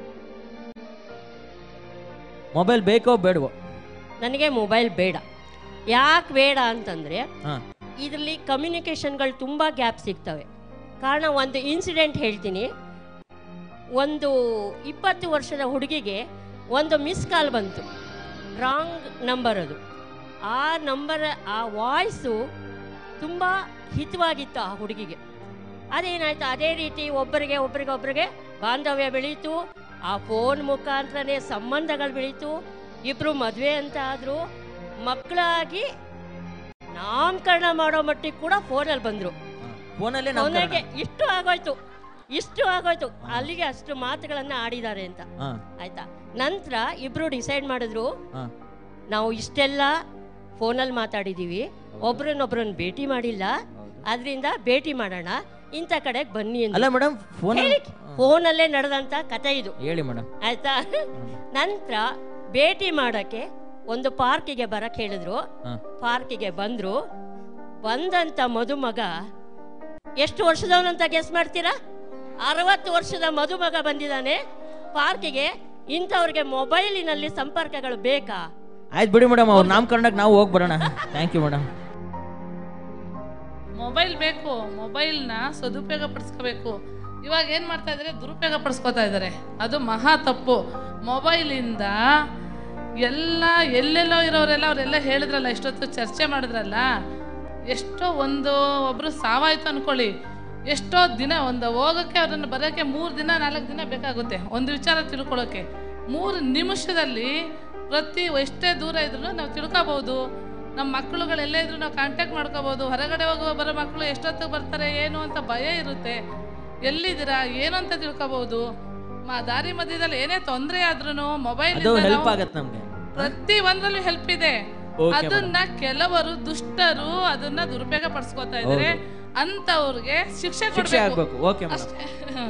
Speaker 1: ಮೊಬೈಲ್ ಬೇಕೋ ಬೇಡವೋ
Speaker 10: ನನಗೆ ಮೊಬೈಲ್ ಬೇಡ ಯಾಕೆ ಬೇಡ ಅಂತಂದರೆ
Speaker 1: ಹಾಂ
Speaker 10: ಇದರಲ್ಲಿ ಕಮ್ಯುನಿಕೇಷನ್ಗಳು ತುಂಬ ಗ್ಯಾಪ್ ಸಿಗ್ತವೆ ಕಾರಣ ಒಂದು ಇನ್ಸಿಡೆಂಟ್ ಹೇಳ್ತೀನಿ ಒಂದು ಇಪ್ಪತ್ತು ವರ್ಷದ ಹುಡುಗಿಗೆ ಒಂದು ಮಿಸ್ ಕಾಲ್ ಬಂತು ರಾಂಗ್ ನಂಬರ್ ಅದು ಆ ನಂಬರ್ ಆ ವಾಯ್ಸು ತುಂಬ ಹಿತವಾಗಿತ್ತು ಆ ಹುಡುಗಿಗೆ ಅದೇನಾಯ್ತು ಅದೇ ರೀತಿ ಒಬ್ಬರಿಗೆ ಒಬ್ಬರಿಗೆ ಒಬ್ಬರಿಗೆ ಬಾಂಧವ್ಯ ಬೆಳೀತು ಆ ಫೋನ್ ಮುಖಾಂತರನೇ ಸಂಬಂಧಗಳು ಬೆಳೀತು ಇಬ್ಬರು ಮದುವೆ ಅಂತ ಆದರು ಮಕ್ಕಳಾಗಿ ನಾಮಕರಣ ಮಾಡೋ ಮಟ್ಟಿಗೆ ಕೂಡ ಫೋನಲ್ಲಿ ಬಂದರು
Speaker 1: ಫೋನಲ್ಲೇ
Speaker 10: ಕೊನೆಗೆ ಇಷ್ಟು ಆಗೋಯ್ತು ಇಷ್ಟು ಆಗೋಯ್ತು ಅಲ್ಲಿಗೆ ಅಷ್ಟು ಮಾತುಗಳನ್ನ ಆಡಿದ್ದಾರೆ ಅಂತ
Speaker 1: ಹಾಂ
Speaker 10: ಆಯ್ತಾ ನಂತರ ಇಬ್ರು ಡಿಸೈಡ್ ಮಾಡಿದ್ರು
Speaker 1: ಹಾಂ
Speaker 10: ನಾವು ಇಷ್ಟೆಲ್ಲ ಫೋನಲ್ಲಿ ಮಾತಾಡಿದೀವಿ ಒಬ್ರನ್ನೊಬ್ರನ್ನ ಭೇಟಿ ಮಾಡಿಲ್ಲ ಅದರಿಂದ ಭೇಟಿ ಮಾಡೋಣ ಇಂಥ ಕಡೆಗೆ ಬನ್ನಿ ಅಂತ
Speaker 1: ಅಲ್ಲ ಮೇಡಮ್ ಫೋನ್
Speaker 10: ಫೋನಲ್ಲೇ ನಡೆದಂತ ಕತೆ ಇದು
Speaker 1: ಹೇಳಿ ಮೇಡಮ್
Speaker 10: ಆಯ್ತಾ ನಂತರ ಭೇಟಿ ಮಾಡಕ್ಕೆ ಒಂದು ಪಾರ್ಕಿಗೆ ಬರಕ್ ಹೇಳಿದ್ರು
Speaker 1: ಹಾಂ
Speaker 10: ಪಾರ್ಕಿಗೆ ಬಂದ್ರು ಬಂದಂತ ಮದುಮಗ ಎಷ್ಟು ವರ್ಷದವನಂತ ಗೆಸ್ ಮಾಡ್ತೀರಾ ಅರವತ್ತು ವರ್ಷದ ಮದುಮಗ ಬಂದಿದ್ದಾನೆ ಪಾರ್ಕಿಗೆ ಇಂಥವ್ರಿಗೆ ಮೊಬೈಲಿನಲ್ಲಿ ಸಂಪರ್ಕಗಳು ಬೇಕಾ
Speaker 1: ಆಯ್ತು ಬಿಡಿ ಮೇಡಮ್ ಅವ್ರ ನಾಮಕರಣಕ್ಕೆ ನಾವು ಹೋಗಿ ಬರೋಣ ಥ್ಯಾಂಕ್ ಯು ಮೇಡಮ್
Speaker 11: ಮೊಬೈಲ್ ಬೇಕು ಮೊಬೈಲ್ನ ಸದುಪಯೋಗ ಪಡಿಸ್ಕೋಬೇಕು ಇವಾಗ ಏನು ಮಾಡ್ತಾ ಇದ್ದಾರೆ ದುರುಪಯೋಗ ಪಡಿಸ್ಕೋತಾ ಇದ್ದಾರೆ ಅದು ಮಹಾ ತಪ್ಪು ಮೊಬೈಲಿಂದ ಎಲ್ಲ ಎಲ್ಲೆಲ್ಲೋ ಇರೋರೆಲ್ಲ ಅವರೆಲ್ಲ ಹೇಳಿದ್ರಲ್ಲ ಇಷ್ಟೊತ್ತು ಚರ್ಚೆ ಮಾಡಿದ್ರಲ್ಲ ಎಷ್ಟೋ ಒಂದು ಒಬ್ಬರು ಸಾವಾಯ್ತು ಅನ್ಕೊಳ್ಳಿ ಎಷ್ಟೋ ದಿನ ಒಂದು ಹೋಗೋಕ್ಕೆ ಅವ್ರನ್ನ ಬರೋಕ್ಕೆ ಮೂರು ದಿನ ನಾಲ್ಕು ದಿನ ಬೇಕಾಗುತ್ತೆ ಒಂದು ವಿಚಾರ ತಿಳ್ಕೊಳ್ಳೋಕ್ಕೆ ಮೂರು ನಿಮಿಷದಲ್ಲಿ ಪ್ರತಿ ಎಷ್ಟೇ ದೂರ ಇದ್ರೂ ನಾವು ತಿಳ್ಕೊಬೋದು ನಮ್ಮ ಮಕ್ಕಳುಗಳೆಲ್ಲೇ ಇದ್ರೂ ನಾವು ಕಾಂಟ್ಯಾಕ್ಟ್ ಮಾಡ್ಕೋಬೋದು ಹೊರಗಡೆ ಹೋಗುವ ಬರೋ ಮಕ್ಕಳು ಎಷ್ಟೊತ್ತಿಗೆ ಬರ್ತಾರೆ ಏನು ಅಂತ ಭಯ ಇರುತ್ತೆ ಎಲ್ಲಿದ್ದೀರಾ ಏನು ಅಂತ ತಿಳ್ಕೊಬೋದು ಮ ದಾರಿ ಮಧ್ಯದಲ್ಲಿ ಏನೇ ತೊಂದರೆ ಆದ್ರೂ ಮೊಬೈಲ್
Speaker 1: ಅದು ಹೆಲ್ಪ್ ಆಗತ್ತೆ ನಮಗೆ
Speaker 11: ಪ್ರತಿ ಒಂದ್ರಲ್ಲೂ ಹೆಲ್ಪ್ ಇದೆ
Speaker 1: Okay,
Speaker 11: ಅದನ್ನ ಕೆಲವರು ದುಷ್ಟರು ಅದನ್ನ ದುರುಪಯೋಗ ಪಡಿಸ್ಕೊತಾ ಇದ್ದಾರೆ ಅಂತವ್ರಿಗೆ ಶಿಕ್ಷೆ
Speaker 1: ಶಿಕ್ಷೆ
Speaker 11: ಕೊಡ್ಬೇಕು
Speaker 1: ಆಗಬೇಕು ಓಕೆ ಮೇಡಮ್
Speaker 11: ಅಷ್ಟೇ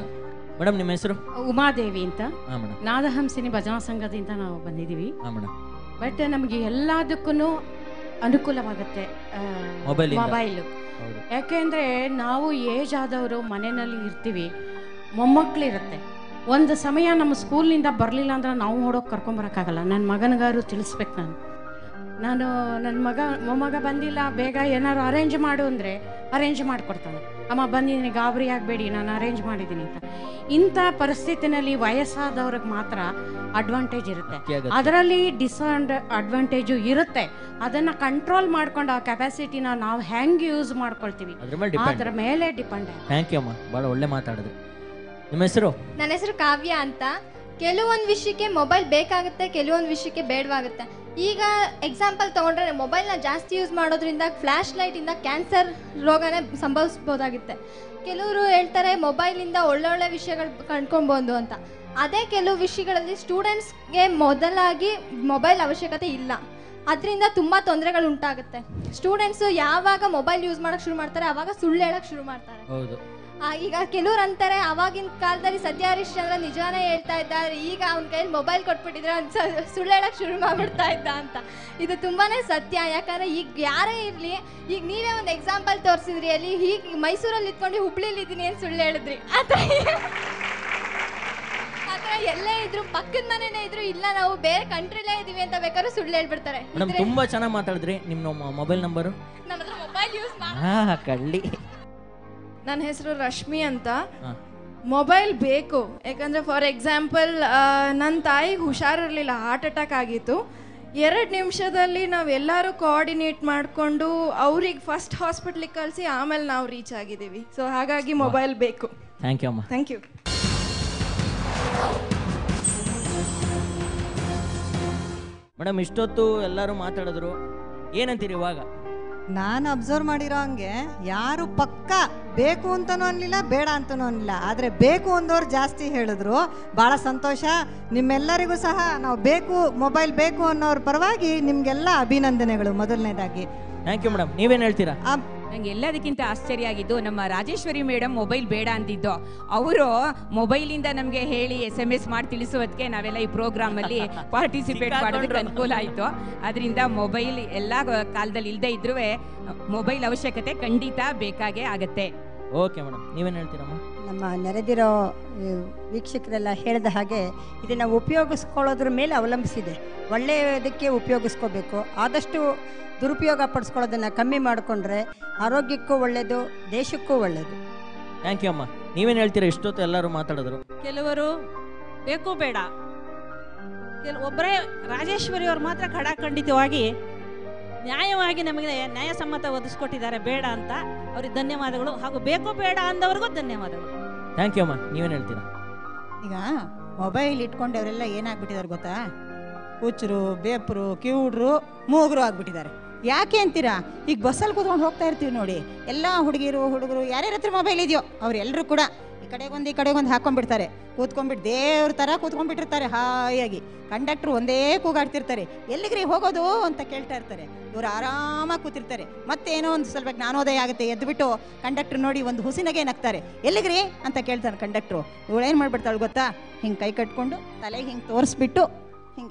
Speaker 1: ಮೇಡಮ್ ನಿಮ್ಮ ಹೆಸರು
Speaker 7: ಉಮಾದೇವಿ ಅಂತ
Speaker 1: ಹಾಂ ಮೇಡಮ್
Speaker 7: ನಾದಹಂಸಿನಿ ಭಜನಾ ಸಂಘದಿಂದ ನಾವು ಬಂದಿದ್ದೀವಿ
Speaker 1: ಹಾಂ ಮೇಡಮ್
Speaker 7: ಬಟ್ ನಮಗೆ ಎಲ್ಲದಕ್ಕೂ ಅನುಕೂಲವಾಗುತ್ತೆ ಆ,
Speaker 1: Mobile ಇಂದ.
Speaker 7: ಮೊಬೈಲು
Speaker 1: ಹೌದು
Speaker 7: ಯಾಕೆಂದರೆ ನಾವು ಏಜ್ ಆದವರು ಮನೆಯಲ್ಲಿ ಇರ್ತೀವಿ ಮೊಮ್ಮಕ್ಕಳಿರುತ್ತೆ ಒಂದು ಸಮಯ ನಮ್ಮ ಸ್ಕೂಲ್ನಿಂದ ಬರಲಿಲ್ಲ ಅಂದ್ರೆ ನಾವು ನೋಡೋಕೆ ಕರ್ಕೊಂಬರೋಕ್ಕಾಗಲ್ಲ ನನ್ನ ಮಗನಿಗಾರು ತಿಳಿಸ್ಬೇಕು ನಾನು ನಾನು ನನ್ನ ಮಗ ಮೊಮ್ಮಗ ಬಂದಿಲ್ಲ ಬೇಗ ಏನಾದ್ರು ಅರೇಂಜ್ ಮಾಡು ಅಂದರೆ ಅರೇಂಜ್ ಮಾಡಿಕೊಡ್ತಾನೆ ಅಮ್ಮ ಬಂದಿದ್ದೀನಿ ಗಾಬರಿ ಆಗಬೇಡಿ ನಾನು ಅರೇಂಜ್ ಮಾಡಿದ್ದೀನಿ ಅಂತ ಇಂಥ ಪರಿಸ್ಥಿತಿನಲ್ಲಿ ವಯಸ್ಸಾದವ್ರಿಗೆ ಮಾತ್ರ ಅಡ್ವಾಂಟೇಜ್ ಇರುತ್ತೆ
Speaker 1: ಅತ್ಯಗತ್ಯ.
Speaker 7: ಅದರಲ್ಲಿ ಡಿಸ್ಅಡ್ ಅಡ್ವಾಂಟೇಜು ಇರುತ್ತೆ ಅದನ್ನು ಕಂಟ್ರೋಲ್ ಮಾಡ್ಕೊಂಡು ಆ ಕೆಪಾಸಿಟಿನ ನಾವು ಹೆಂಗೆ ಯೂಸ್ ಮಾಡ್ಕೊಳ್ತೀವಿ
Speaker 1: ಅದ್ರ ಮೇಲೆ ಡಿಪೆಂಡ್
Speaker 7: ಅದ್ರ ಮೇಲೆ ಡಿಪೆಂಡ್
Speaker 1: ಥ್ಯಾಂಕ್ ಯು ಅಮ್ಮ ಭಾಳ ಒಳ್ಳೆ ಮಾತಾಡಿದ್ರಿ ನಿಮ್ಮ ಹೆಸರು
Speaker 12: ನನ್ನ ಹೆಸರು ಕಾವ್ಯ ಅಂತ ಕೆಲವೊಂದು ವಿಷಯಕ್ಕೆ ಮೊಬೈಲ್ ಬೇಕಾಗುತ್ತೆ ಕೆಲವೊಂದು ವಿಷಯಕ್ಕೆ ಬೇಡವಾಗುತ್ತೆ ಈಗ ಎಕ್ಸಾಂಪಲ್ ತೊಗೊಂಡ್ರೆ ಮೊಬೈಲ್ನ ಜಾಸ್ತಿ ಯೂಸ್ ಮಾಡೋದ್ರಿಂದ ಫ್ಲ್ಯಾಶ್ ಲೈಟಿಂದ ಕ್ಯಾನ್ಸರ್ ರೋಗನೇ ಸಂಭವಿಸ್ಬೋದಾಗುತ್ತೆ ಕೆಲವರು ಹೇಳ್ತಾರೆ ಮೊಬೈಲಿಂದ ಒಳ್ಳೊಳ್ಳೆ ವಿಷಯಗಳು ಕಂಡ್ಕೊಬೋದು ಅಂತ ಅದೇ ಕೆಲವು ವಿಷಯಗಳಲ್ಲಿ ಸ್ಟೂಡೆಂಟ್ಸ್ಗೆ ಮೊದಲಾಗಿ ಮೊಬೈಲ್ ಅವಶ್ಯಕತೆ ಇಲ್ಲ ಅದರಿಂದ ತುಂಬ ತೊಂದರೆಗಳು ಉಂಟಾಗುತ್ತೆ ಸ್ಟೂಡೆಂಟ್ಸು ಯಾವಾಗ ಮೊಬೈಲ್ ಯೂಸ್ ಮಾಡೋಕ್ಕೆ ಶುರು ಮಾಡ್ತಾರೆ ಆವಾಗ ಸುಳ್ಳು ಹೇಳೋಕ್ಕೆ ಶುರು ಮಾಡ್ತಾರೆ
Speaker 1: ಹೌದು
Speaker 12: ಆ, ಈಗ ಕೆಲವ್ರು ಅಂತಾರೆ ಅವಾಗಿನ ಕಾಲದಲ್ಲಿ ಸತ್ಯ ಹರಿಶ್ಚಂದ್ರ ನಿಜಾನೇ ಹೇಳ್ತಾ ಇದ್ದ ಆದ್ರೆ ಈಗ ಅವನ ಕೈಯಲ್ಲಿ ಮೊಬೈಲ್ ಕೊಟ್ಬಿಟ್ಟಿದ್ರೆ ಅವ್ನು ಸುಳ್ಳು ಹೇಳಕ್ ಶುರು ಮಾಡ್ಬಿಡ್ತಾ ಇದ್ದ ಅಂತ ಇದು ತುಂಬಾನೇ ಸತ್ಯ ಯಾಕಂದ್ರೆ ಈಗ ಯಾರೇ ಇರಲಿ ಈಗ ನೀವೇ ಒಂದು ಎಕ್ಸಾಂಪಲ್ ತೋರಿಸಿದ್ರಿ ಅಲ್ಲಿ ಹೀಗೆ ಮೈಸೂರಲ್ಲಿ ಇದ್ಕೊಂಡು ಹುಬ್ಳಿಲಿ ಇದ್ದೀನಿ ಅಂತ ಸುಳ್ಳು ಹೇಳಿದ್ರಿ ಆ ಥರ ಆ ಥರ ಎಲ್ಲೇ ಇದ್ರು ಪಕ್ಕದ ಮನೆನೇ ಇದ್ರು ಇಲ್ಲ ನಾವು ಬೇರೆ ಕಂಟ್ರಿಲೇ ಇದೀವಿ ಅಂತ ಬೇಕಾದ್ರೂ ಸುಳ್ಳು ಹೇಳ್ಬಿಡ್ತಾರೆ
Speaker 1: ಮೇಡಮ್
Speaker 12: ಇದ್ರೆ
Speaker 1: ತುಂಬ ಚೆನ್ನಾಗಿ ಮಾತಾಡಿದ್ರಿ ನಿಮ್ಮ ಮೊಬೈಲ್ ನಂಬರು
Speaker 12: ನನ್ನ ಹತ್ರ ಮೊಬೈಲ್ ಯೂಸ್ ಮಾಡಿ
Speaker 1: ಹಾಂ ಕಳ್ಳಿ
Speaker 13: ನನ್ನ ಹೆಸರು ರಶ್ಮಿ ಅಂತ
Speaker 1: ಹಾಂ
Speaker 13: ಮೊಬೈಲ್ ಬೇಕು ಯಾಕಂದರೆ ಫಾರ್ ಎಕ್ಸಾಂಪಲ್ ನನ್ನ ತಾಯಿಗೆ ಹುಷಾರಿರಲಿಲ್ಲ ಹಾರ್ಟ್ ಅಟ್ಯಾಕ್ ಆಗಿತ್ತು ಎರಡು ನಿಮಿಷದಲ್ಲಿ ನಾವು ಎಲ್ಲರೂ ಕೋಆರ್ಡಿನೇಟ್ ಮಾಡಿಕೊಂಡು ಅವ್ರಿಗೆ ಫಸ್ಟ್ ಹಾಸ್ಪಿಟ್ಲಿಗೆ ಕಳಿಸಿ ಆಮೇಲೆ ನಾವು ರೀಚ್ ಆಗಿದ್ದೀವಿ ಸೊ ಹಾಗಾಗಿ ಮೊಬೈಲ್ ಬೇಕು
Speaker 1: ಥ್ಯಾಂಕ್ ಯು ಅಮ್ಮ
Speaker 13: ಥ್ಯಾಂಕ್ ಯು
Speaker 1: ಮೇಡಮ್ ಇಷ್ಟೊತ್ತು ಎಲ್ಲರೂ ಮಾತಾಡಿದ್ರು ಏನಂತೀರಿ ಇವಾಗ
Speaker 5: ನಾನು ಅಬ್ಸರ್ವ್ ಮಾಡಿರೋ ಹಂಗೆ ಯಾರು ಪಕ್ಕ ಬೇಕು ಅಂತನೂ ಅನ್ನಲಿಲ್ಲ ಬೇಡ ಅಂತನೂ ಅನ್ನಲಿಲ್ಲ ಆದರೆ ಬೇಕು ಅಂದವ್ರು ಜಾಸ್ತಿ ಹೇಳಿದ್ರು ಭಾಳ ಸಂತೋಷ ನಿಮ್ಮೆಲ್ಲರಿಗೂ ಸಹ ನಾವು ಬೇಕು ಮೊಬೈಲ್ ಬೇಕು ಅನ್ನೋರ ಪರವಾಗಿ ನಿಮಗೆಲ್ಲ ಅಭಿನಂದನೆಗಳು ಮೊದಲನೇದಾಗಿ
Speaker 1: ಥ್ಯಾಂಕ್ ಯು ಮೇಡಮ್ ನೀವೇನು ಹೇಳ್ತೀರಾ
Speaker 3: ನಂಗೆ ಎಲ್ಲದಕ್ಕಿಂತ ಆಶ್ಚರ್ಯ ಆಗಿದ್ದು ನಮ್ಮ ರಾಜೇಶ್ವರಿ ಮೇಡಮ್ ಮೊಬೈಲ್ ಬೇಡ ಅಂದಿದ್ದು ಅವರು ಮೊಬೈಲಿಂದ ನಮಗೆ ಹೇಳಿ ಎಸ್ ಎಮ್ ಎಸ್ ಮಾಡಿ ತಿಳಿಸೋದಕ್ಕೆ ನಾವೆಲ್ಲ ಈ ಪ್ರೋಗ್ರಾಮಲ್ಲಿ ಪಾರ್ಟಿಸಿಪೇಟ್ ಮಾಡೋದಕ್ಕೆ ಅನುಕೂಲ ಆಯಿತು ಅದರಿಂದ ಮೊಬೈಲ್ ಎಲ್ಲ ಕಾಲದಲ್ಲಿ ಇಲ್ಲದೆ ಇದ್ರೂ ಮೊಬೈಲ್ ಅವಶ್ಯಕತೆ ಖಂಡಿತ ಬೇಕಾಗೇ ಆಗತ್ತೆ
Speaker 1: ಓಕೆ ಮೇಡಮ್ ನೀವೇನು ಹೇಳ್ತೀರಮ್ಮ
Speaker 2: ನಮ್ಮ ನೆರೆದಿರೋ ಈ, ವೀಕ್ಷಕರೆಲ್ಲ ಹೇಳಿದ ಹಾಗೆ ಇದನ್ನು ಉಪಯೋಗಿಸ್ಕೊಳ್ಳೋದ್ರ ಮೇಲೆ ಅವಲಂಬಿಸಿದೆ ಒಳ್ಳೆಯದಕ್ಕೆ ಉಪಯೋಗಿಸ್ಕೋಬೇಕು ಆದಷ್ಟು ದುರುಪಯೋಗ ಪಡಿಸ್ಕೊಳ್ಳೋದನ್ನು ಕಮ್ಮಿ ಮಾಡಿಕೊಂಡ್ರೆ ಆರೋಗ್ಯಕ್ಕೂ ಒಳ್ಳೆಯದು ದೇಶಕ್ಕೂ ಒಳ್ಳೆಯದು
Speaker 1: ಥ್ಯಾಂಕ್ ಯು ಅಮ್ಮ ನೀವೇನು ಹೇಳ್ತೀರಾ ಇಷ್ಟೊತ್ತು ಎಲ್ಲರೂ ಮಾತಾಡಿದ್ರು
Speaker 6: ಕೆಲವರು ಬೇಕು ಬೇಡ ಕೆಲ ಒಬ್ಬರೇ ರಾಜೇಶ್ವರಿ ಅವರು ಮಾತ್ರ ಖಡಾಖಂಡಿತವಾಗಿ ನ್ಯಾಯವಾಗಿ ನಮಗೆ ನ್ಯಾಯಸಮ್ಮತ ಒದಗಿಸ್ಕೊಟ್ಟಿದ್ದಾರೆ ಬೇಡ ಅಂತ ಅವ್ರಿಗೆ ಧನ್ಯವಾದಗಳು ಹಾಗೂ ಬೇಕು ಬೇಡ ಅಂದವ್ರಿಗೂ ಧನ್ಯವಾದಗಳು
Speaker 1: ಥ್ಯಾಂಕ್ ಯು ಅಮ್ಮ ನೀವೇನು ಹೇಳ್ತೀರಾ
Speaker 8: ಈಗ ಮೊಬೈಲ್ ಇಟ್ಕೊಂಡು ಅವರೆಲ್ಲ ಏನಾಗ್ಬಿಟ್ಟಿದ್ದಾರೆ ಗೊತ್ತಾ ಹುಚ್ಚರು ಬೇಪರು ಕಿವುಡ್ರು ಮೂಗರು ಆಗ್ಬಿಟ್ಟಿದ್ದಾರೆ ಯಾಕೆ ಅಂತೀರಾ ಈಗ ಬಸ್ಸಲ್ಲಿ ಕೂತ್ಕೊಂಡು ಹೋಗ್ತಾ ಇರ್ತೀವಿ ನೋಡಿ ಎಲ್ಲ ಹುಡುಗಿರು ಹುಡುಗರು ಯಾರ್ಯಾರ ಹತ್ರ ಮೊಬೈಲ್ ಇದೆಯೋ ಅವರೆಲ್ಲರೂ ಕೂಡ ಈ ಕಡೆಗೊಂದು ಈ ಕಡೆಗೊಂದು ಹಾಕೊಂಡ್ಬಿಡ್ತಾರೆ ಕೂತ್ಕೊಂಡ್ಬಿಟ್ಟು ದೇವ್ರ ಥರ ಕೂತ್ಕೊಂಡ್ಬಿಟ್ಟಿರ್ತಾರೆ ಹಾಯಾಗಿ ಕಂಡಕ್ಟ್ರು ಒಂದೇ ಕೂಗಾಡ್ತಿರ್ತಾರೆ ಎಲ್ಲಿಗ್ರಿ ಹೋಗೋದು ಅಂತ ಕೇಳ್ತಾ ಇರ್ತಾರೆ ಇವ್ರು ಆರಾಮಾಗಿ ಕೂತಿರ್ತಾರೆ ಮತ್ತೇನೋ ಒಂದು ಸ್ವಲ್ಪ ಜ್ಞಾನೋದಯ ಆಗುತ್ತೆ ಎದ್ಬಿಟ್ಟು ಕಂಡಕ್ಟ್ರ್ ನೋಡಿ ಒಂದು ಹುಸಿನಗೆ ನಗ್ತಾರೆ ಎಲ್ಲಿಗ್ರಿ ಅಂತ ಕೇಳ್ತಾನೆ ಕಂಡಕ್ಟ್ರು ಇವಳೇನು ಮಾಡ್ಬಿಡ್ತಾಳೆ ಗೊತ್ತಾ ಹಿಂಗೆ ಕೈ ಕಟ್ಕೊಂಡು ತಲೆಗೆ ಹಿಂಗೆ ತೋರಿಸ್ಬಿಟ್ಟು ಹಿಂಗೆ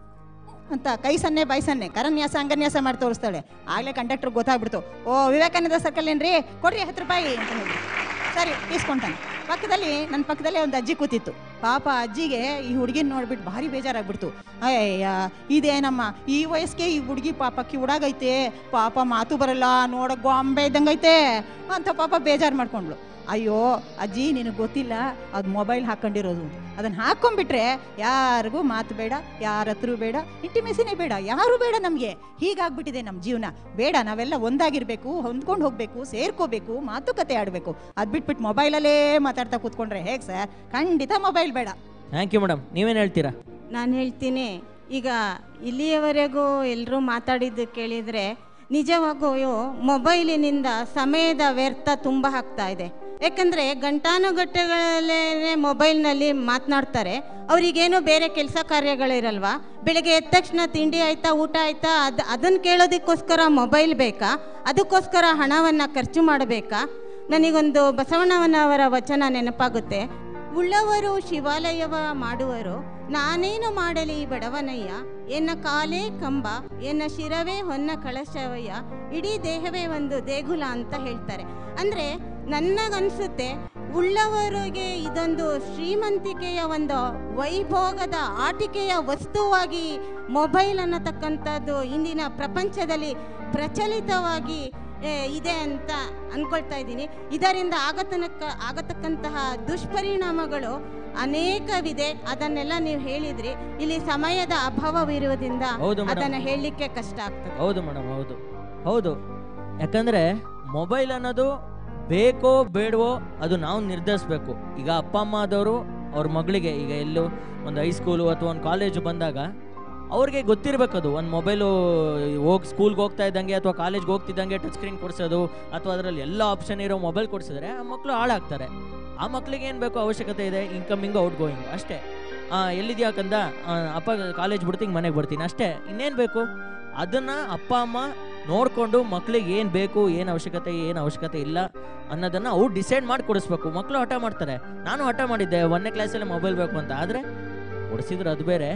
Speaker 8: ಅಂತ ಕೈ ಸನ್ನೆ ಬಾಯಿ ಸನ್ನೆ ಕರನ್ಯಾಸ ಅಂಗನ್ಯಾಸ ಮಾಡಿ ತೋರಿಸ್ತಾಳೆ ಆಗಲೇ ಕಂಡಕ್ಟ್ರ್ ಗೊತ್ತಾಗ್ಬಿಡ್ತು ಓ ವಿವೇಕಾನಂದ ಸರ್ಕಲ್ ಏನ್ರಿ ಕೊಡ್ರಿ ಹತ್ತು ರೂಪಾಯಿ ಅಂತ ಹೇಳಿ ಸರಿ ಇಸ್ಕೊಂತಾನೆ ಪಕ್ಕದಲ್ಲಿ ನನ್ನ ಪಕ್ಕದಲ್ಲೇ ಒಂದು ಅಜ್ಜಿ ಕೂತಿತ್ತು ಪಾಪ ಅಜ್ಜಿಗೆ ಈ ಹುಡುಗಿನ ನೋಡ್ಬಿಟ್ಟು ಭಾರಿ ಬೇಜಾರಾಗ್ಬಿಡ್ತು ಅಯ್ಯ ಇದೇನಮ್ಮ ಈ ವಯಸ್ಸಿಗೆ ಈ ಹುಡುಗಿ ಪಾಪ ಕಿವುಡಾಗೈತೆ ಪಾಪ ಮಾತು ಬರಲ್ಲ ನೋಡೋ ಗೊಂಬೆ ಇದ್ದಂಗೈತೆ ಅಂತ ಪಾಪ ಬೇಜಾರು ಮಾಡ್ಕೊಂಡ್ಳು ಅಯ್ಯೋ ಅಜ್ಜಿ ನಿನಗೆ ಗೊತ್ತಿಲ್ಲ ಅದು ಮೊಬೈಲ್ ಹಾಕೊಂಡಿರೋದು ಅದನ್ನು ಹಾಕ್ಕೊಂಡ್ಬಿಟ್ರೆ ಯಾರಿಗೂ ಮಾತು ಬೇಡ ಯಾರ ಹತ್ರ ಬೇಡ ಇಂಟಿಮೇಸಿನೇ ಬೇಡ ಯಾರೂ ಬೇಡ ನಮಗೆ ಹೀಗಾಗ್ಬಿಟ್ಟಿದೆ ನಮ್ಮ ಜೀವನ ಬೇಡ ನಾವೆಲ್ಲ ಒಂದಾಗಿರಬೇಕು ಹೊಂದ್ಕೊಂಡು ಹೋಗಬೇಕು ಸೇರ್ಕೋಬೇಕು ಮಾತುಕತೆ ಆಡಬೇಕು ಅದು ಬಿಟ್ಬಿಟ್ಟು ಮೊಬೈಲಲ್ಲೇ ಮಾತಾಡ್ತಾ ಕೂತ್ಕೊಂಡ್ರೆ ಹೇಗೆ ಸರ್ ಖಂಡಿತ ಮೊಬೈಲ್ ಬೇಡ
Speaker 1: ಥ್ಯಾಂಕ್ ಯು ಮೇಡಮ್ ನೀವೇನು ಹೇಳ್ತೀರಾ
Speaker 9: ನಾನು ಹೇಳ್ತೀನಿ ಈಗ ಇಲ್ಲಿಯವರೆಗೂ ಎಲ್ಲರೂ ಮಾತಾಡಿದ್ದು ಕೇಳಿದರೆ ನಿಜವಾಗೂ ಮೊಬೈಲಿನಿಂದ ಸಮಯದ ವ್ಯರ್ಥ ತುಂಬ ಆಗ್ತಾ ಇದೆ ಯಾಕಂದರೆ ಗಂಟಾನುಗಟ್ಟಗಳಲ್ಲೇ ಮೊಬೈಲ್ನಲ್ಲಿ ಮಾತನಾಡ್ತಾರೆ ಅವರಿಗೇನು ಬೇರೆ ಕೆಲಸ ಕಾರ್ಯಗಳಿರಲ್ವಾ ಬೆಳಗ್ಗೆ ಎದ್ದ ತಕ್ಷಣ ತಿಂಡಿ ಆಯ್ತಾ ಊಟ ಆಯ್ತಾ ಅದು ಅದನ್ನು ಕೇಳೋದಕ್ಕೋಸ್ಕರ ಮೊಬೈಲ್ ಬೇಕಾ ಅದಕ್ಕೋಸ್ಕರ ಹಣವನ್ನು ಖರ್ಚು ಮಾಡಬೇಕಾ ನನಗೊಂದು ಬಸವಣ್ಣವನವರ ವಚನ ನೆನಪಾಗುತ್ತೆ ಉಳ್ಳವರು ಶಿವಾಲಯವ ಮಾಡುವರು ನಾನೇನು ಮಾಡಲಿ ಬಡವನಯ್ಯ ಎನ್ನ ಕಾಲೇ ಕಂಬ ಎನ್ನ ಶಿರವೇ ಹೊನ್ನ ಕಳಶವಯ್ಯ ಇಡೀ ದೇಹವೇ ಒಂದು ದೇಗುಲ ಅಂತ ಹೇಳ್ತಾರೆ ಅಂದರೆ ನನಗನ್ಸುತ್ತೆ ಉಳ್ಳವರಿಗೆ ಇದೊಂದು ಶ್ರೀಮಂತಿಕೆಯ ಒಂದು ವೈಭೋಗದ ಆಟಿಕೆಯ ವಸ್ತುವಾಗಿ ಮೊಬೈಲ್ ಅನ್ನತಕ್ಕಂಥದ್ದು ಇಂದಿನ ಪ್ರಪಂಚದಲ್ಲಿ ಪ್ರಚಲಿತವಾಗಿ ಏ, ಇದೆ ಅಂತ ಅನ್ಕೊಳ್ತಾ ಇದ್ದೀನಿ ಇದರಿಂದ ಆಗತನಕ ಆಗತಕ್ಕಂತಹ ದುಷ್ಪರಿಣಾಮಗಳು ಅನೇಕವಿದೆ ಅದನ್ನೆಲ್ಲ ನೀವು ಹೇಳಿದ್ರಿ ಇಲ್ಲಿ ಸಮಯದ ಅಭಾವವಿರುವುದರಿಂದ
Speaker 1: ಹೌದು madam.
Speaker 9: ಅದನ್ನು ಹೇಳಲಿಕ್ಕೆ ಕಷ್ಟ ಆಗ್ತದೆ
Speaker 1: ಹೌದು ಮೇಡಮ್ ಹೌದು ಹೌದು ಯಾಕಂದರೆ ಮೊಬೈಲ್ ಅನ್ನೋದು ಬೇಕೋ ಬೇಡವೋ ಅದು ನಾವು ನಿರ್ಧರಿಸ್ಬೇಕು ಈಗ ಅಪ್ಪ ಅಮ್ಮ ಆದವರು ಅವ್ರ ಮಗಳಿಗೆ ಈಗ ಎಲ್ಲೋ ಒಂದು ಹೈಸ್ಕೂಲು ಅಥವಾ ಒಂದು ಕಾಲೇಜು ಬಂದಾಗ ಅವ್ರಿಗೆ ಗೊತ್ತಿರಬೇಕು ಅದು ಒಂದು ಮೊಬೈಲು ಹೋಗಿ ಸ್ಕೂಲ್ಗೆ ಹೋಗ್ತಾ ಇದ್ದಂಗೆ ಅಥವಾ ಕಾಲೇಜ್ಗೆ ಹೋಗ್ತಿದ್ದಂಗೆ ಟಚ್ ಸ್ಕ್ರೀನ್ ಕೊಡಿಸೋದು ಅಥವಾ ಅದರಲ್ಲಿ ಎಲ್ಲ ಆಪ್ಷನ್ ಇರೋ ಮೊಬೈಲ್ ಕೊಡಿಸಿದ್ರೆ ಆ ಮಕ್ಕಳು ಹಾಳಾಗ್ತಾರೆ ಆ ಮಕ್ಳಿಗೆ ಏನು ಬೇಕು ಅವಶ್ಯಕತೆ ಇದೆ ಇನ್ಕಮಿಂಗ್ ಔಟ್ ಗೋಯಿಂಗ್ ಅಷ್ಟೇ ಆ, ಎಲ್ಲಿದ್ಯಾ ಕಂದ ಆ, ಅಪ್ಪ ಕಾಲೇಜ್ ಬಿಡ್ತೀನಿ ಮನೆಗೆ ಬರ್ತೀನಿ ಅಷ್ಟೇ ಇನ್ನೇನು ಬೇಕು ಅದನ್ನು ಅಪ್ಪ ಅಮ್ಮ ನೋಡಿಕೊಂಡು ಮಕ್ಳಿಗೆ ಏನು ಬೇಕು ಏನು ಅವಶ್ಯಕತೆ ಏನು ಅವಶ್ಯಕತೆ ಇಲ್ಲ ಅನ್ನೋದನ್ನು ಅವ್ರು ಡಿಸೈಡ್ ಮಾಡಿ ಕೊಡಿಸ್ಬೇಕು ಮಕ್ಕಳು ಹಠ ಮಾಡ್ತಾರೆ ನಾನು ಹಠ ಮಾಡಿದ್ದೆ ಒಂದನೇ ಕ್ಲಾಸಲ್ಲಿ ಮೊಬೈಲ್ ಬೇಕು ಅಂತ ಆದರೆ ಕೊಡಿಸಿದ್ರು ಅದು ಬೇರೆ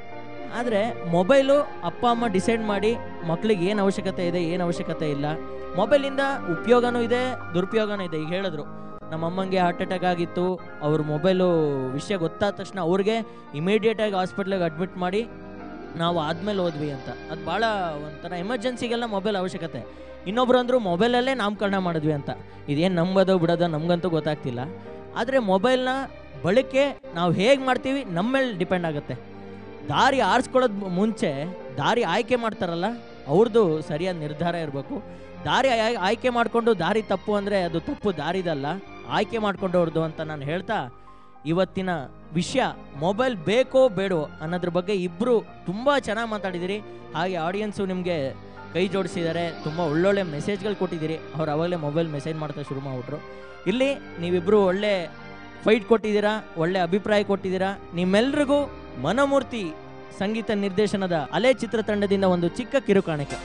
Speaker 1: ಆದರೆ ಮೊಬೈಲು ಅಪ್ಪ ಅಮ್ಮ ಡಿಸೈಡ್ ಮಾಡಿ ಮಕ್ಳಿಗೆ ಏನು ಅವಶ್ಯಕತೆ ಇದೆ ಏನು ಅವಶ್ಯಕತೆ ಇಲ್ಲ ಮೊಬೈಲಿಂದ ಉಪಯೋಗನೂ ಇದೆ ದುರುಪಯೋಗನೂ ಇದೆ ಈಗ ಹೇಳಿದ್ರು ನಮ್ಮ ಅಮ್ಮಂಗೆ ಹಾರ್ಟ್ ಅಟ್ಯಾಕ್ ಆಗಿತ್ತು ಅವ್ರ ಮೊಬೈಲು ವಿಷಯ ಗೊತ್ತಾದ ತಕ್ಷಣ ಅವ್ರಿಗೆ ಇಮಿಡಿಯೇಟಾಗಿ ಹಾಸ್ಪಿಟ್ಲಿಗೆ ಅಡ್ಮಿಟ್ ಮಾಡಿ ನಾವು ಆದಮೇಲೆ ಹೋದ್ವಿ ಅಂತ ಅದು ಭಾಳ ಒಂಥರ ಎಮರ್ಜೆನ್ಸಿಗೆಲ್ಲ ಮೊಬೈಲ್ ಅವಶ್ಯಕತೆ ಇನ್ನೊಬ್ರು ಅಂದರು ಮೊಬೈಲಲ್ಲೇ ನಾಮಕರಣ ಮಾಡಿದ್ವಿ ಅಂತ ಇದೇನು ನಂಬೋದೋ ಬಿಡೋದೋ ನಮಗಂತೂ ಗೊತ್ತಾಗ್ತಿಲ್ಲ ಆದರೆ ಮೊಬೈಲ್ನ ಬಳಕೆ ನಾವು ಹೇಗೆ ಮಾಡ್ತೀವಿ ನಮ್ಮ ಮೇಲೆ ಡಿಪೆಂಡ್ ಆಗುತ್ತೆ ದಾರಿ ಆರಿಸ್ಕೊಳ್ಳೋದು ಮುಂಚೆ ದಾರಿ ಆಯ್ಕೆ ಮಾಡ್ತಾರಲ್ಲ ಅವ್ರದ್ದು ಸರಿಯಾದ ನಿರ್ಧಾರ ಇರಬೇಕು ದಾರಿ ಆಯ್- ಆಯ್ಕೆ ಮಾಡಿಕೊಂಡು ದಾರಿ ತಪ್ಪು ಅಂದರೆ ಅದು ತಪ್ಪು ದಾರಿದಲ್ಲ ಆಯ್ಕೆ ಮಾಡ್ಕೊಂಡವ್ರದ್ದು ಅಂತ ನಾನು ಹೇಳ್ತಾ ಇವತ್ತಿನ ವಿಷಯ ಮೊಬೈಲ್ ಬೇಕೋ ಬೇಡೋ ಅನ್ನೋದ್ರ ಬಗ್ಗೆ ಇಬ್ಬರು ತುಂಬ ಚೆನ್ನಾಗಿ ಮಾತಾಡಿದ್ದೀರಿ ಹಾಗೆ ಆಡಿಯನ್ಸು ನಿಮಗೆ ಕೈ ಜೋಡಿಸಿದ್ದಾರೆ ತುಂಬ ಒಳ್ಳೊಳ್ಳೆ ಮೆಸೇಜ್ಗಳು ಕೊಟ್ಟಿದ್ದೀರಿ ಅವ್ರು ಅವಾಗಲೇ ಮೊಬೈಲ್ ಮೆಸೇಜ್ ಮಾಡ್ತಾ ಶುರು ಮಾಡಿಬಿಟ್ರು ಇಲ್ಲಿ ನೀವಿಬ್ಬರು ಒಳ್ಳೆ ಫೈಟ್ ಕೊಟ್ಟಿದ್ದೀರಾ ಒಳ್ಳೆ ಅಭಿಪ್ರಾಯ ಕೊಟ್ಟಿದ್ದೀರಾ ನಿಮ್ಮೆಲ್ರಿಗೂ ಮನಮೂರ್ತಿ ಸಂಗೀತ ನಿರ್ದೇಶನದ ಅಲೆ ಚಿತ್ರತಂಡದಿಂದ ಒಂದು ಚಿಕ್ಕ ಕಿರುಕಾಣಿಕೆ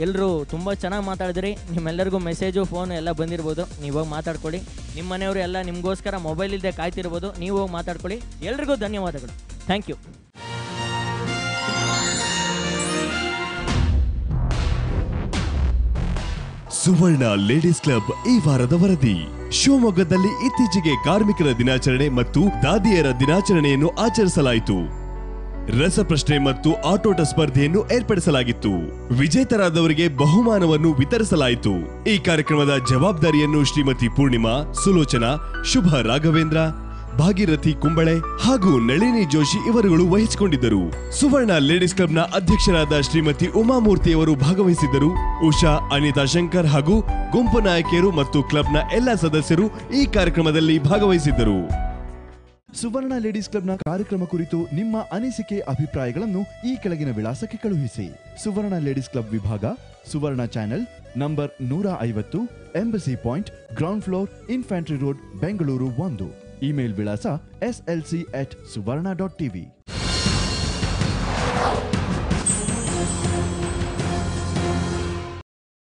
Speaker 1: ಎಲ್ಲರೂ ತುಂಬ ಚೆನ್ನಾಗಿ ಮಾತಾಡಿದ್ರಿ ನಿಮ್ಮೆಲ್ಲರಿಗೂ ಮೆಸೇಜು ಫೋನು ಎಲ್ಲ ಬಂದಿರ್ಬೋದು ನೀವು ಹೋಗಿ ಮಾತಾಡ್ಕೊಳ್ಳಿ ನಿಮ್ಮ ಮನೆಯವರು ಎಲ್ಲ ನಿಮಗೋಸ್ಕರ ಮೊಬೈಲ್ ಇಲ್ಲದೆ ಕಾಯ್ತಿರ್ಬೋದು ನೀವು ಹೋಗಿ ಮಾತಾಡ್ಕೊಳ್ಳಿ ಎಲ್ರಿಗೂ ಧನ್ಯವಾದಗಳು thank you
Speaker 14: Suvarna ladies club ಈ ವಾರದ ವರದಿ ಶಿವಮೊಗ್ಗದಲ್ಲಿ ಇತ್ತೀಚೆಗೆ ಕಾರ್ಮಿಕರ ದಿನಾಚರಣೆ ಮತ್ತು ದಾದಿಯರ ದಿನಾಚರಣೆಯನ್ನು ಆಚರಿಸಲಾಯಿತು ರಸಪ್ರಶ್ನೆ ಮತ್ತು ಆಟೋಟ ಸ್ಪರ್ಧೆಯನ್ನು ಏರ್ಪಡಿಸಲಾಗಿತ್ತು ವಿಜೇತರಾದವರಿಗೆ ಬಹುಮಾನವನ್ನು ವಿತರಿಸಲಾಯಿತು ಈ ಕಾರ್ಯಕ್ರಮದ ಜವಾಬ್ದಾರಿಯನ್ನು ಶ್ರೀಮತಿ ಪೂರ್ಣಿಮಾ ಸುಲೋಚನಾ ಶುಭ ರಾಘವೇಂದ್ರ ಭಾಗೀರಥಿ ಕುಂಬಳೆ ಹಾಗೂ ನಳಿನಿ ಜೋಶಿ ಇವರುಗಳು ವಹಿಸಿಕೊಂಡಿದ್ದರು ಸುವರ್ಣ ಲೇಡೀಸ್ ಕ್ಲಬ್ನ ಅಧ್ಯಕ್ಷರಾದ ಶ್ರೀಮತಿ ಉಮಾಮೂರ್ತಿಯವರು ಭಾಗವಹಿಸಿದ್ದರು ಉಷಾ ಅನಿತಾ ಶಂಕರ್ ಹಾಗೂ ಗುಂಪು ನಾಯಕಿಯರು ಮತ್ತು ಕ್ಲಬ್ನ ಎಲ್ಲ ಸದಸ್ಯರು ಈ ಕಾರ್ಯಕ್ರಮದಲ್ಲಿ ಭಾಗವಹಿಸಿದ್ದರು
Speaker 15: ಸುವರ್ಣ ಲೇಡೀಸ್ ಕ್ಲಬ್ನ ಕಾರ್ಯಕ್ರಮ ಕುರಿತು ನಿಮ್ಮ ಅನಿಸಿಕೆ ಅಭಿಪ್ರಾಯಗಳನ್ನು ಈ ಕೆಳಗಿನ ವಿಳಾಸಕ್ಕೆ ಕಳುಹಿಸಿ ಸುವರ್ಣ ಲೇಡೀಸ್ ಕ್ಲಬ್ ವಿಭಾಗ ಸುವರ್ಣ ಚಾನೆಲ್ ನಂಬರ್ ನೂರ ಐವತ್ತು embassy point ground floor infantry road Bengaluru ಒಂದು ಇಮೇಲ್ ವಿಳಾಸ S L C at Suvarna dot TV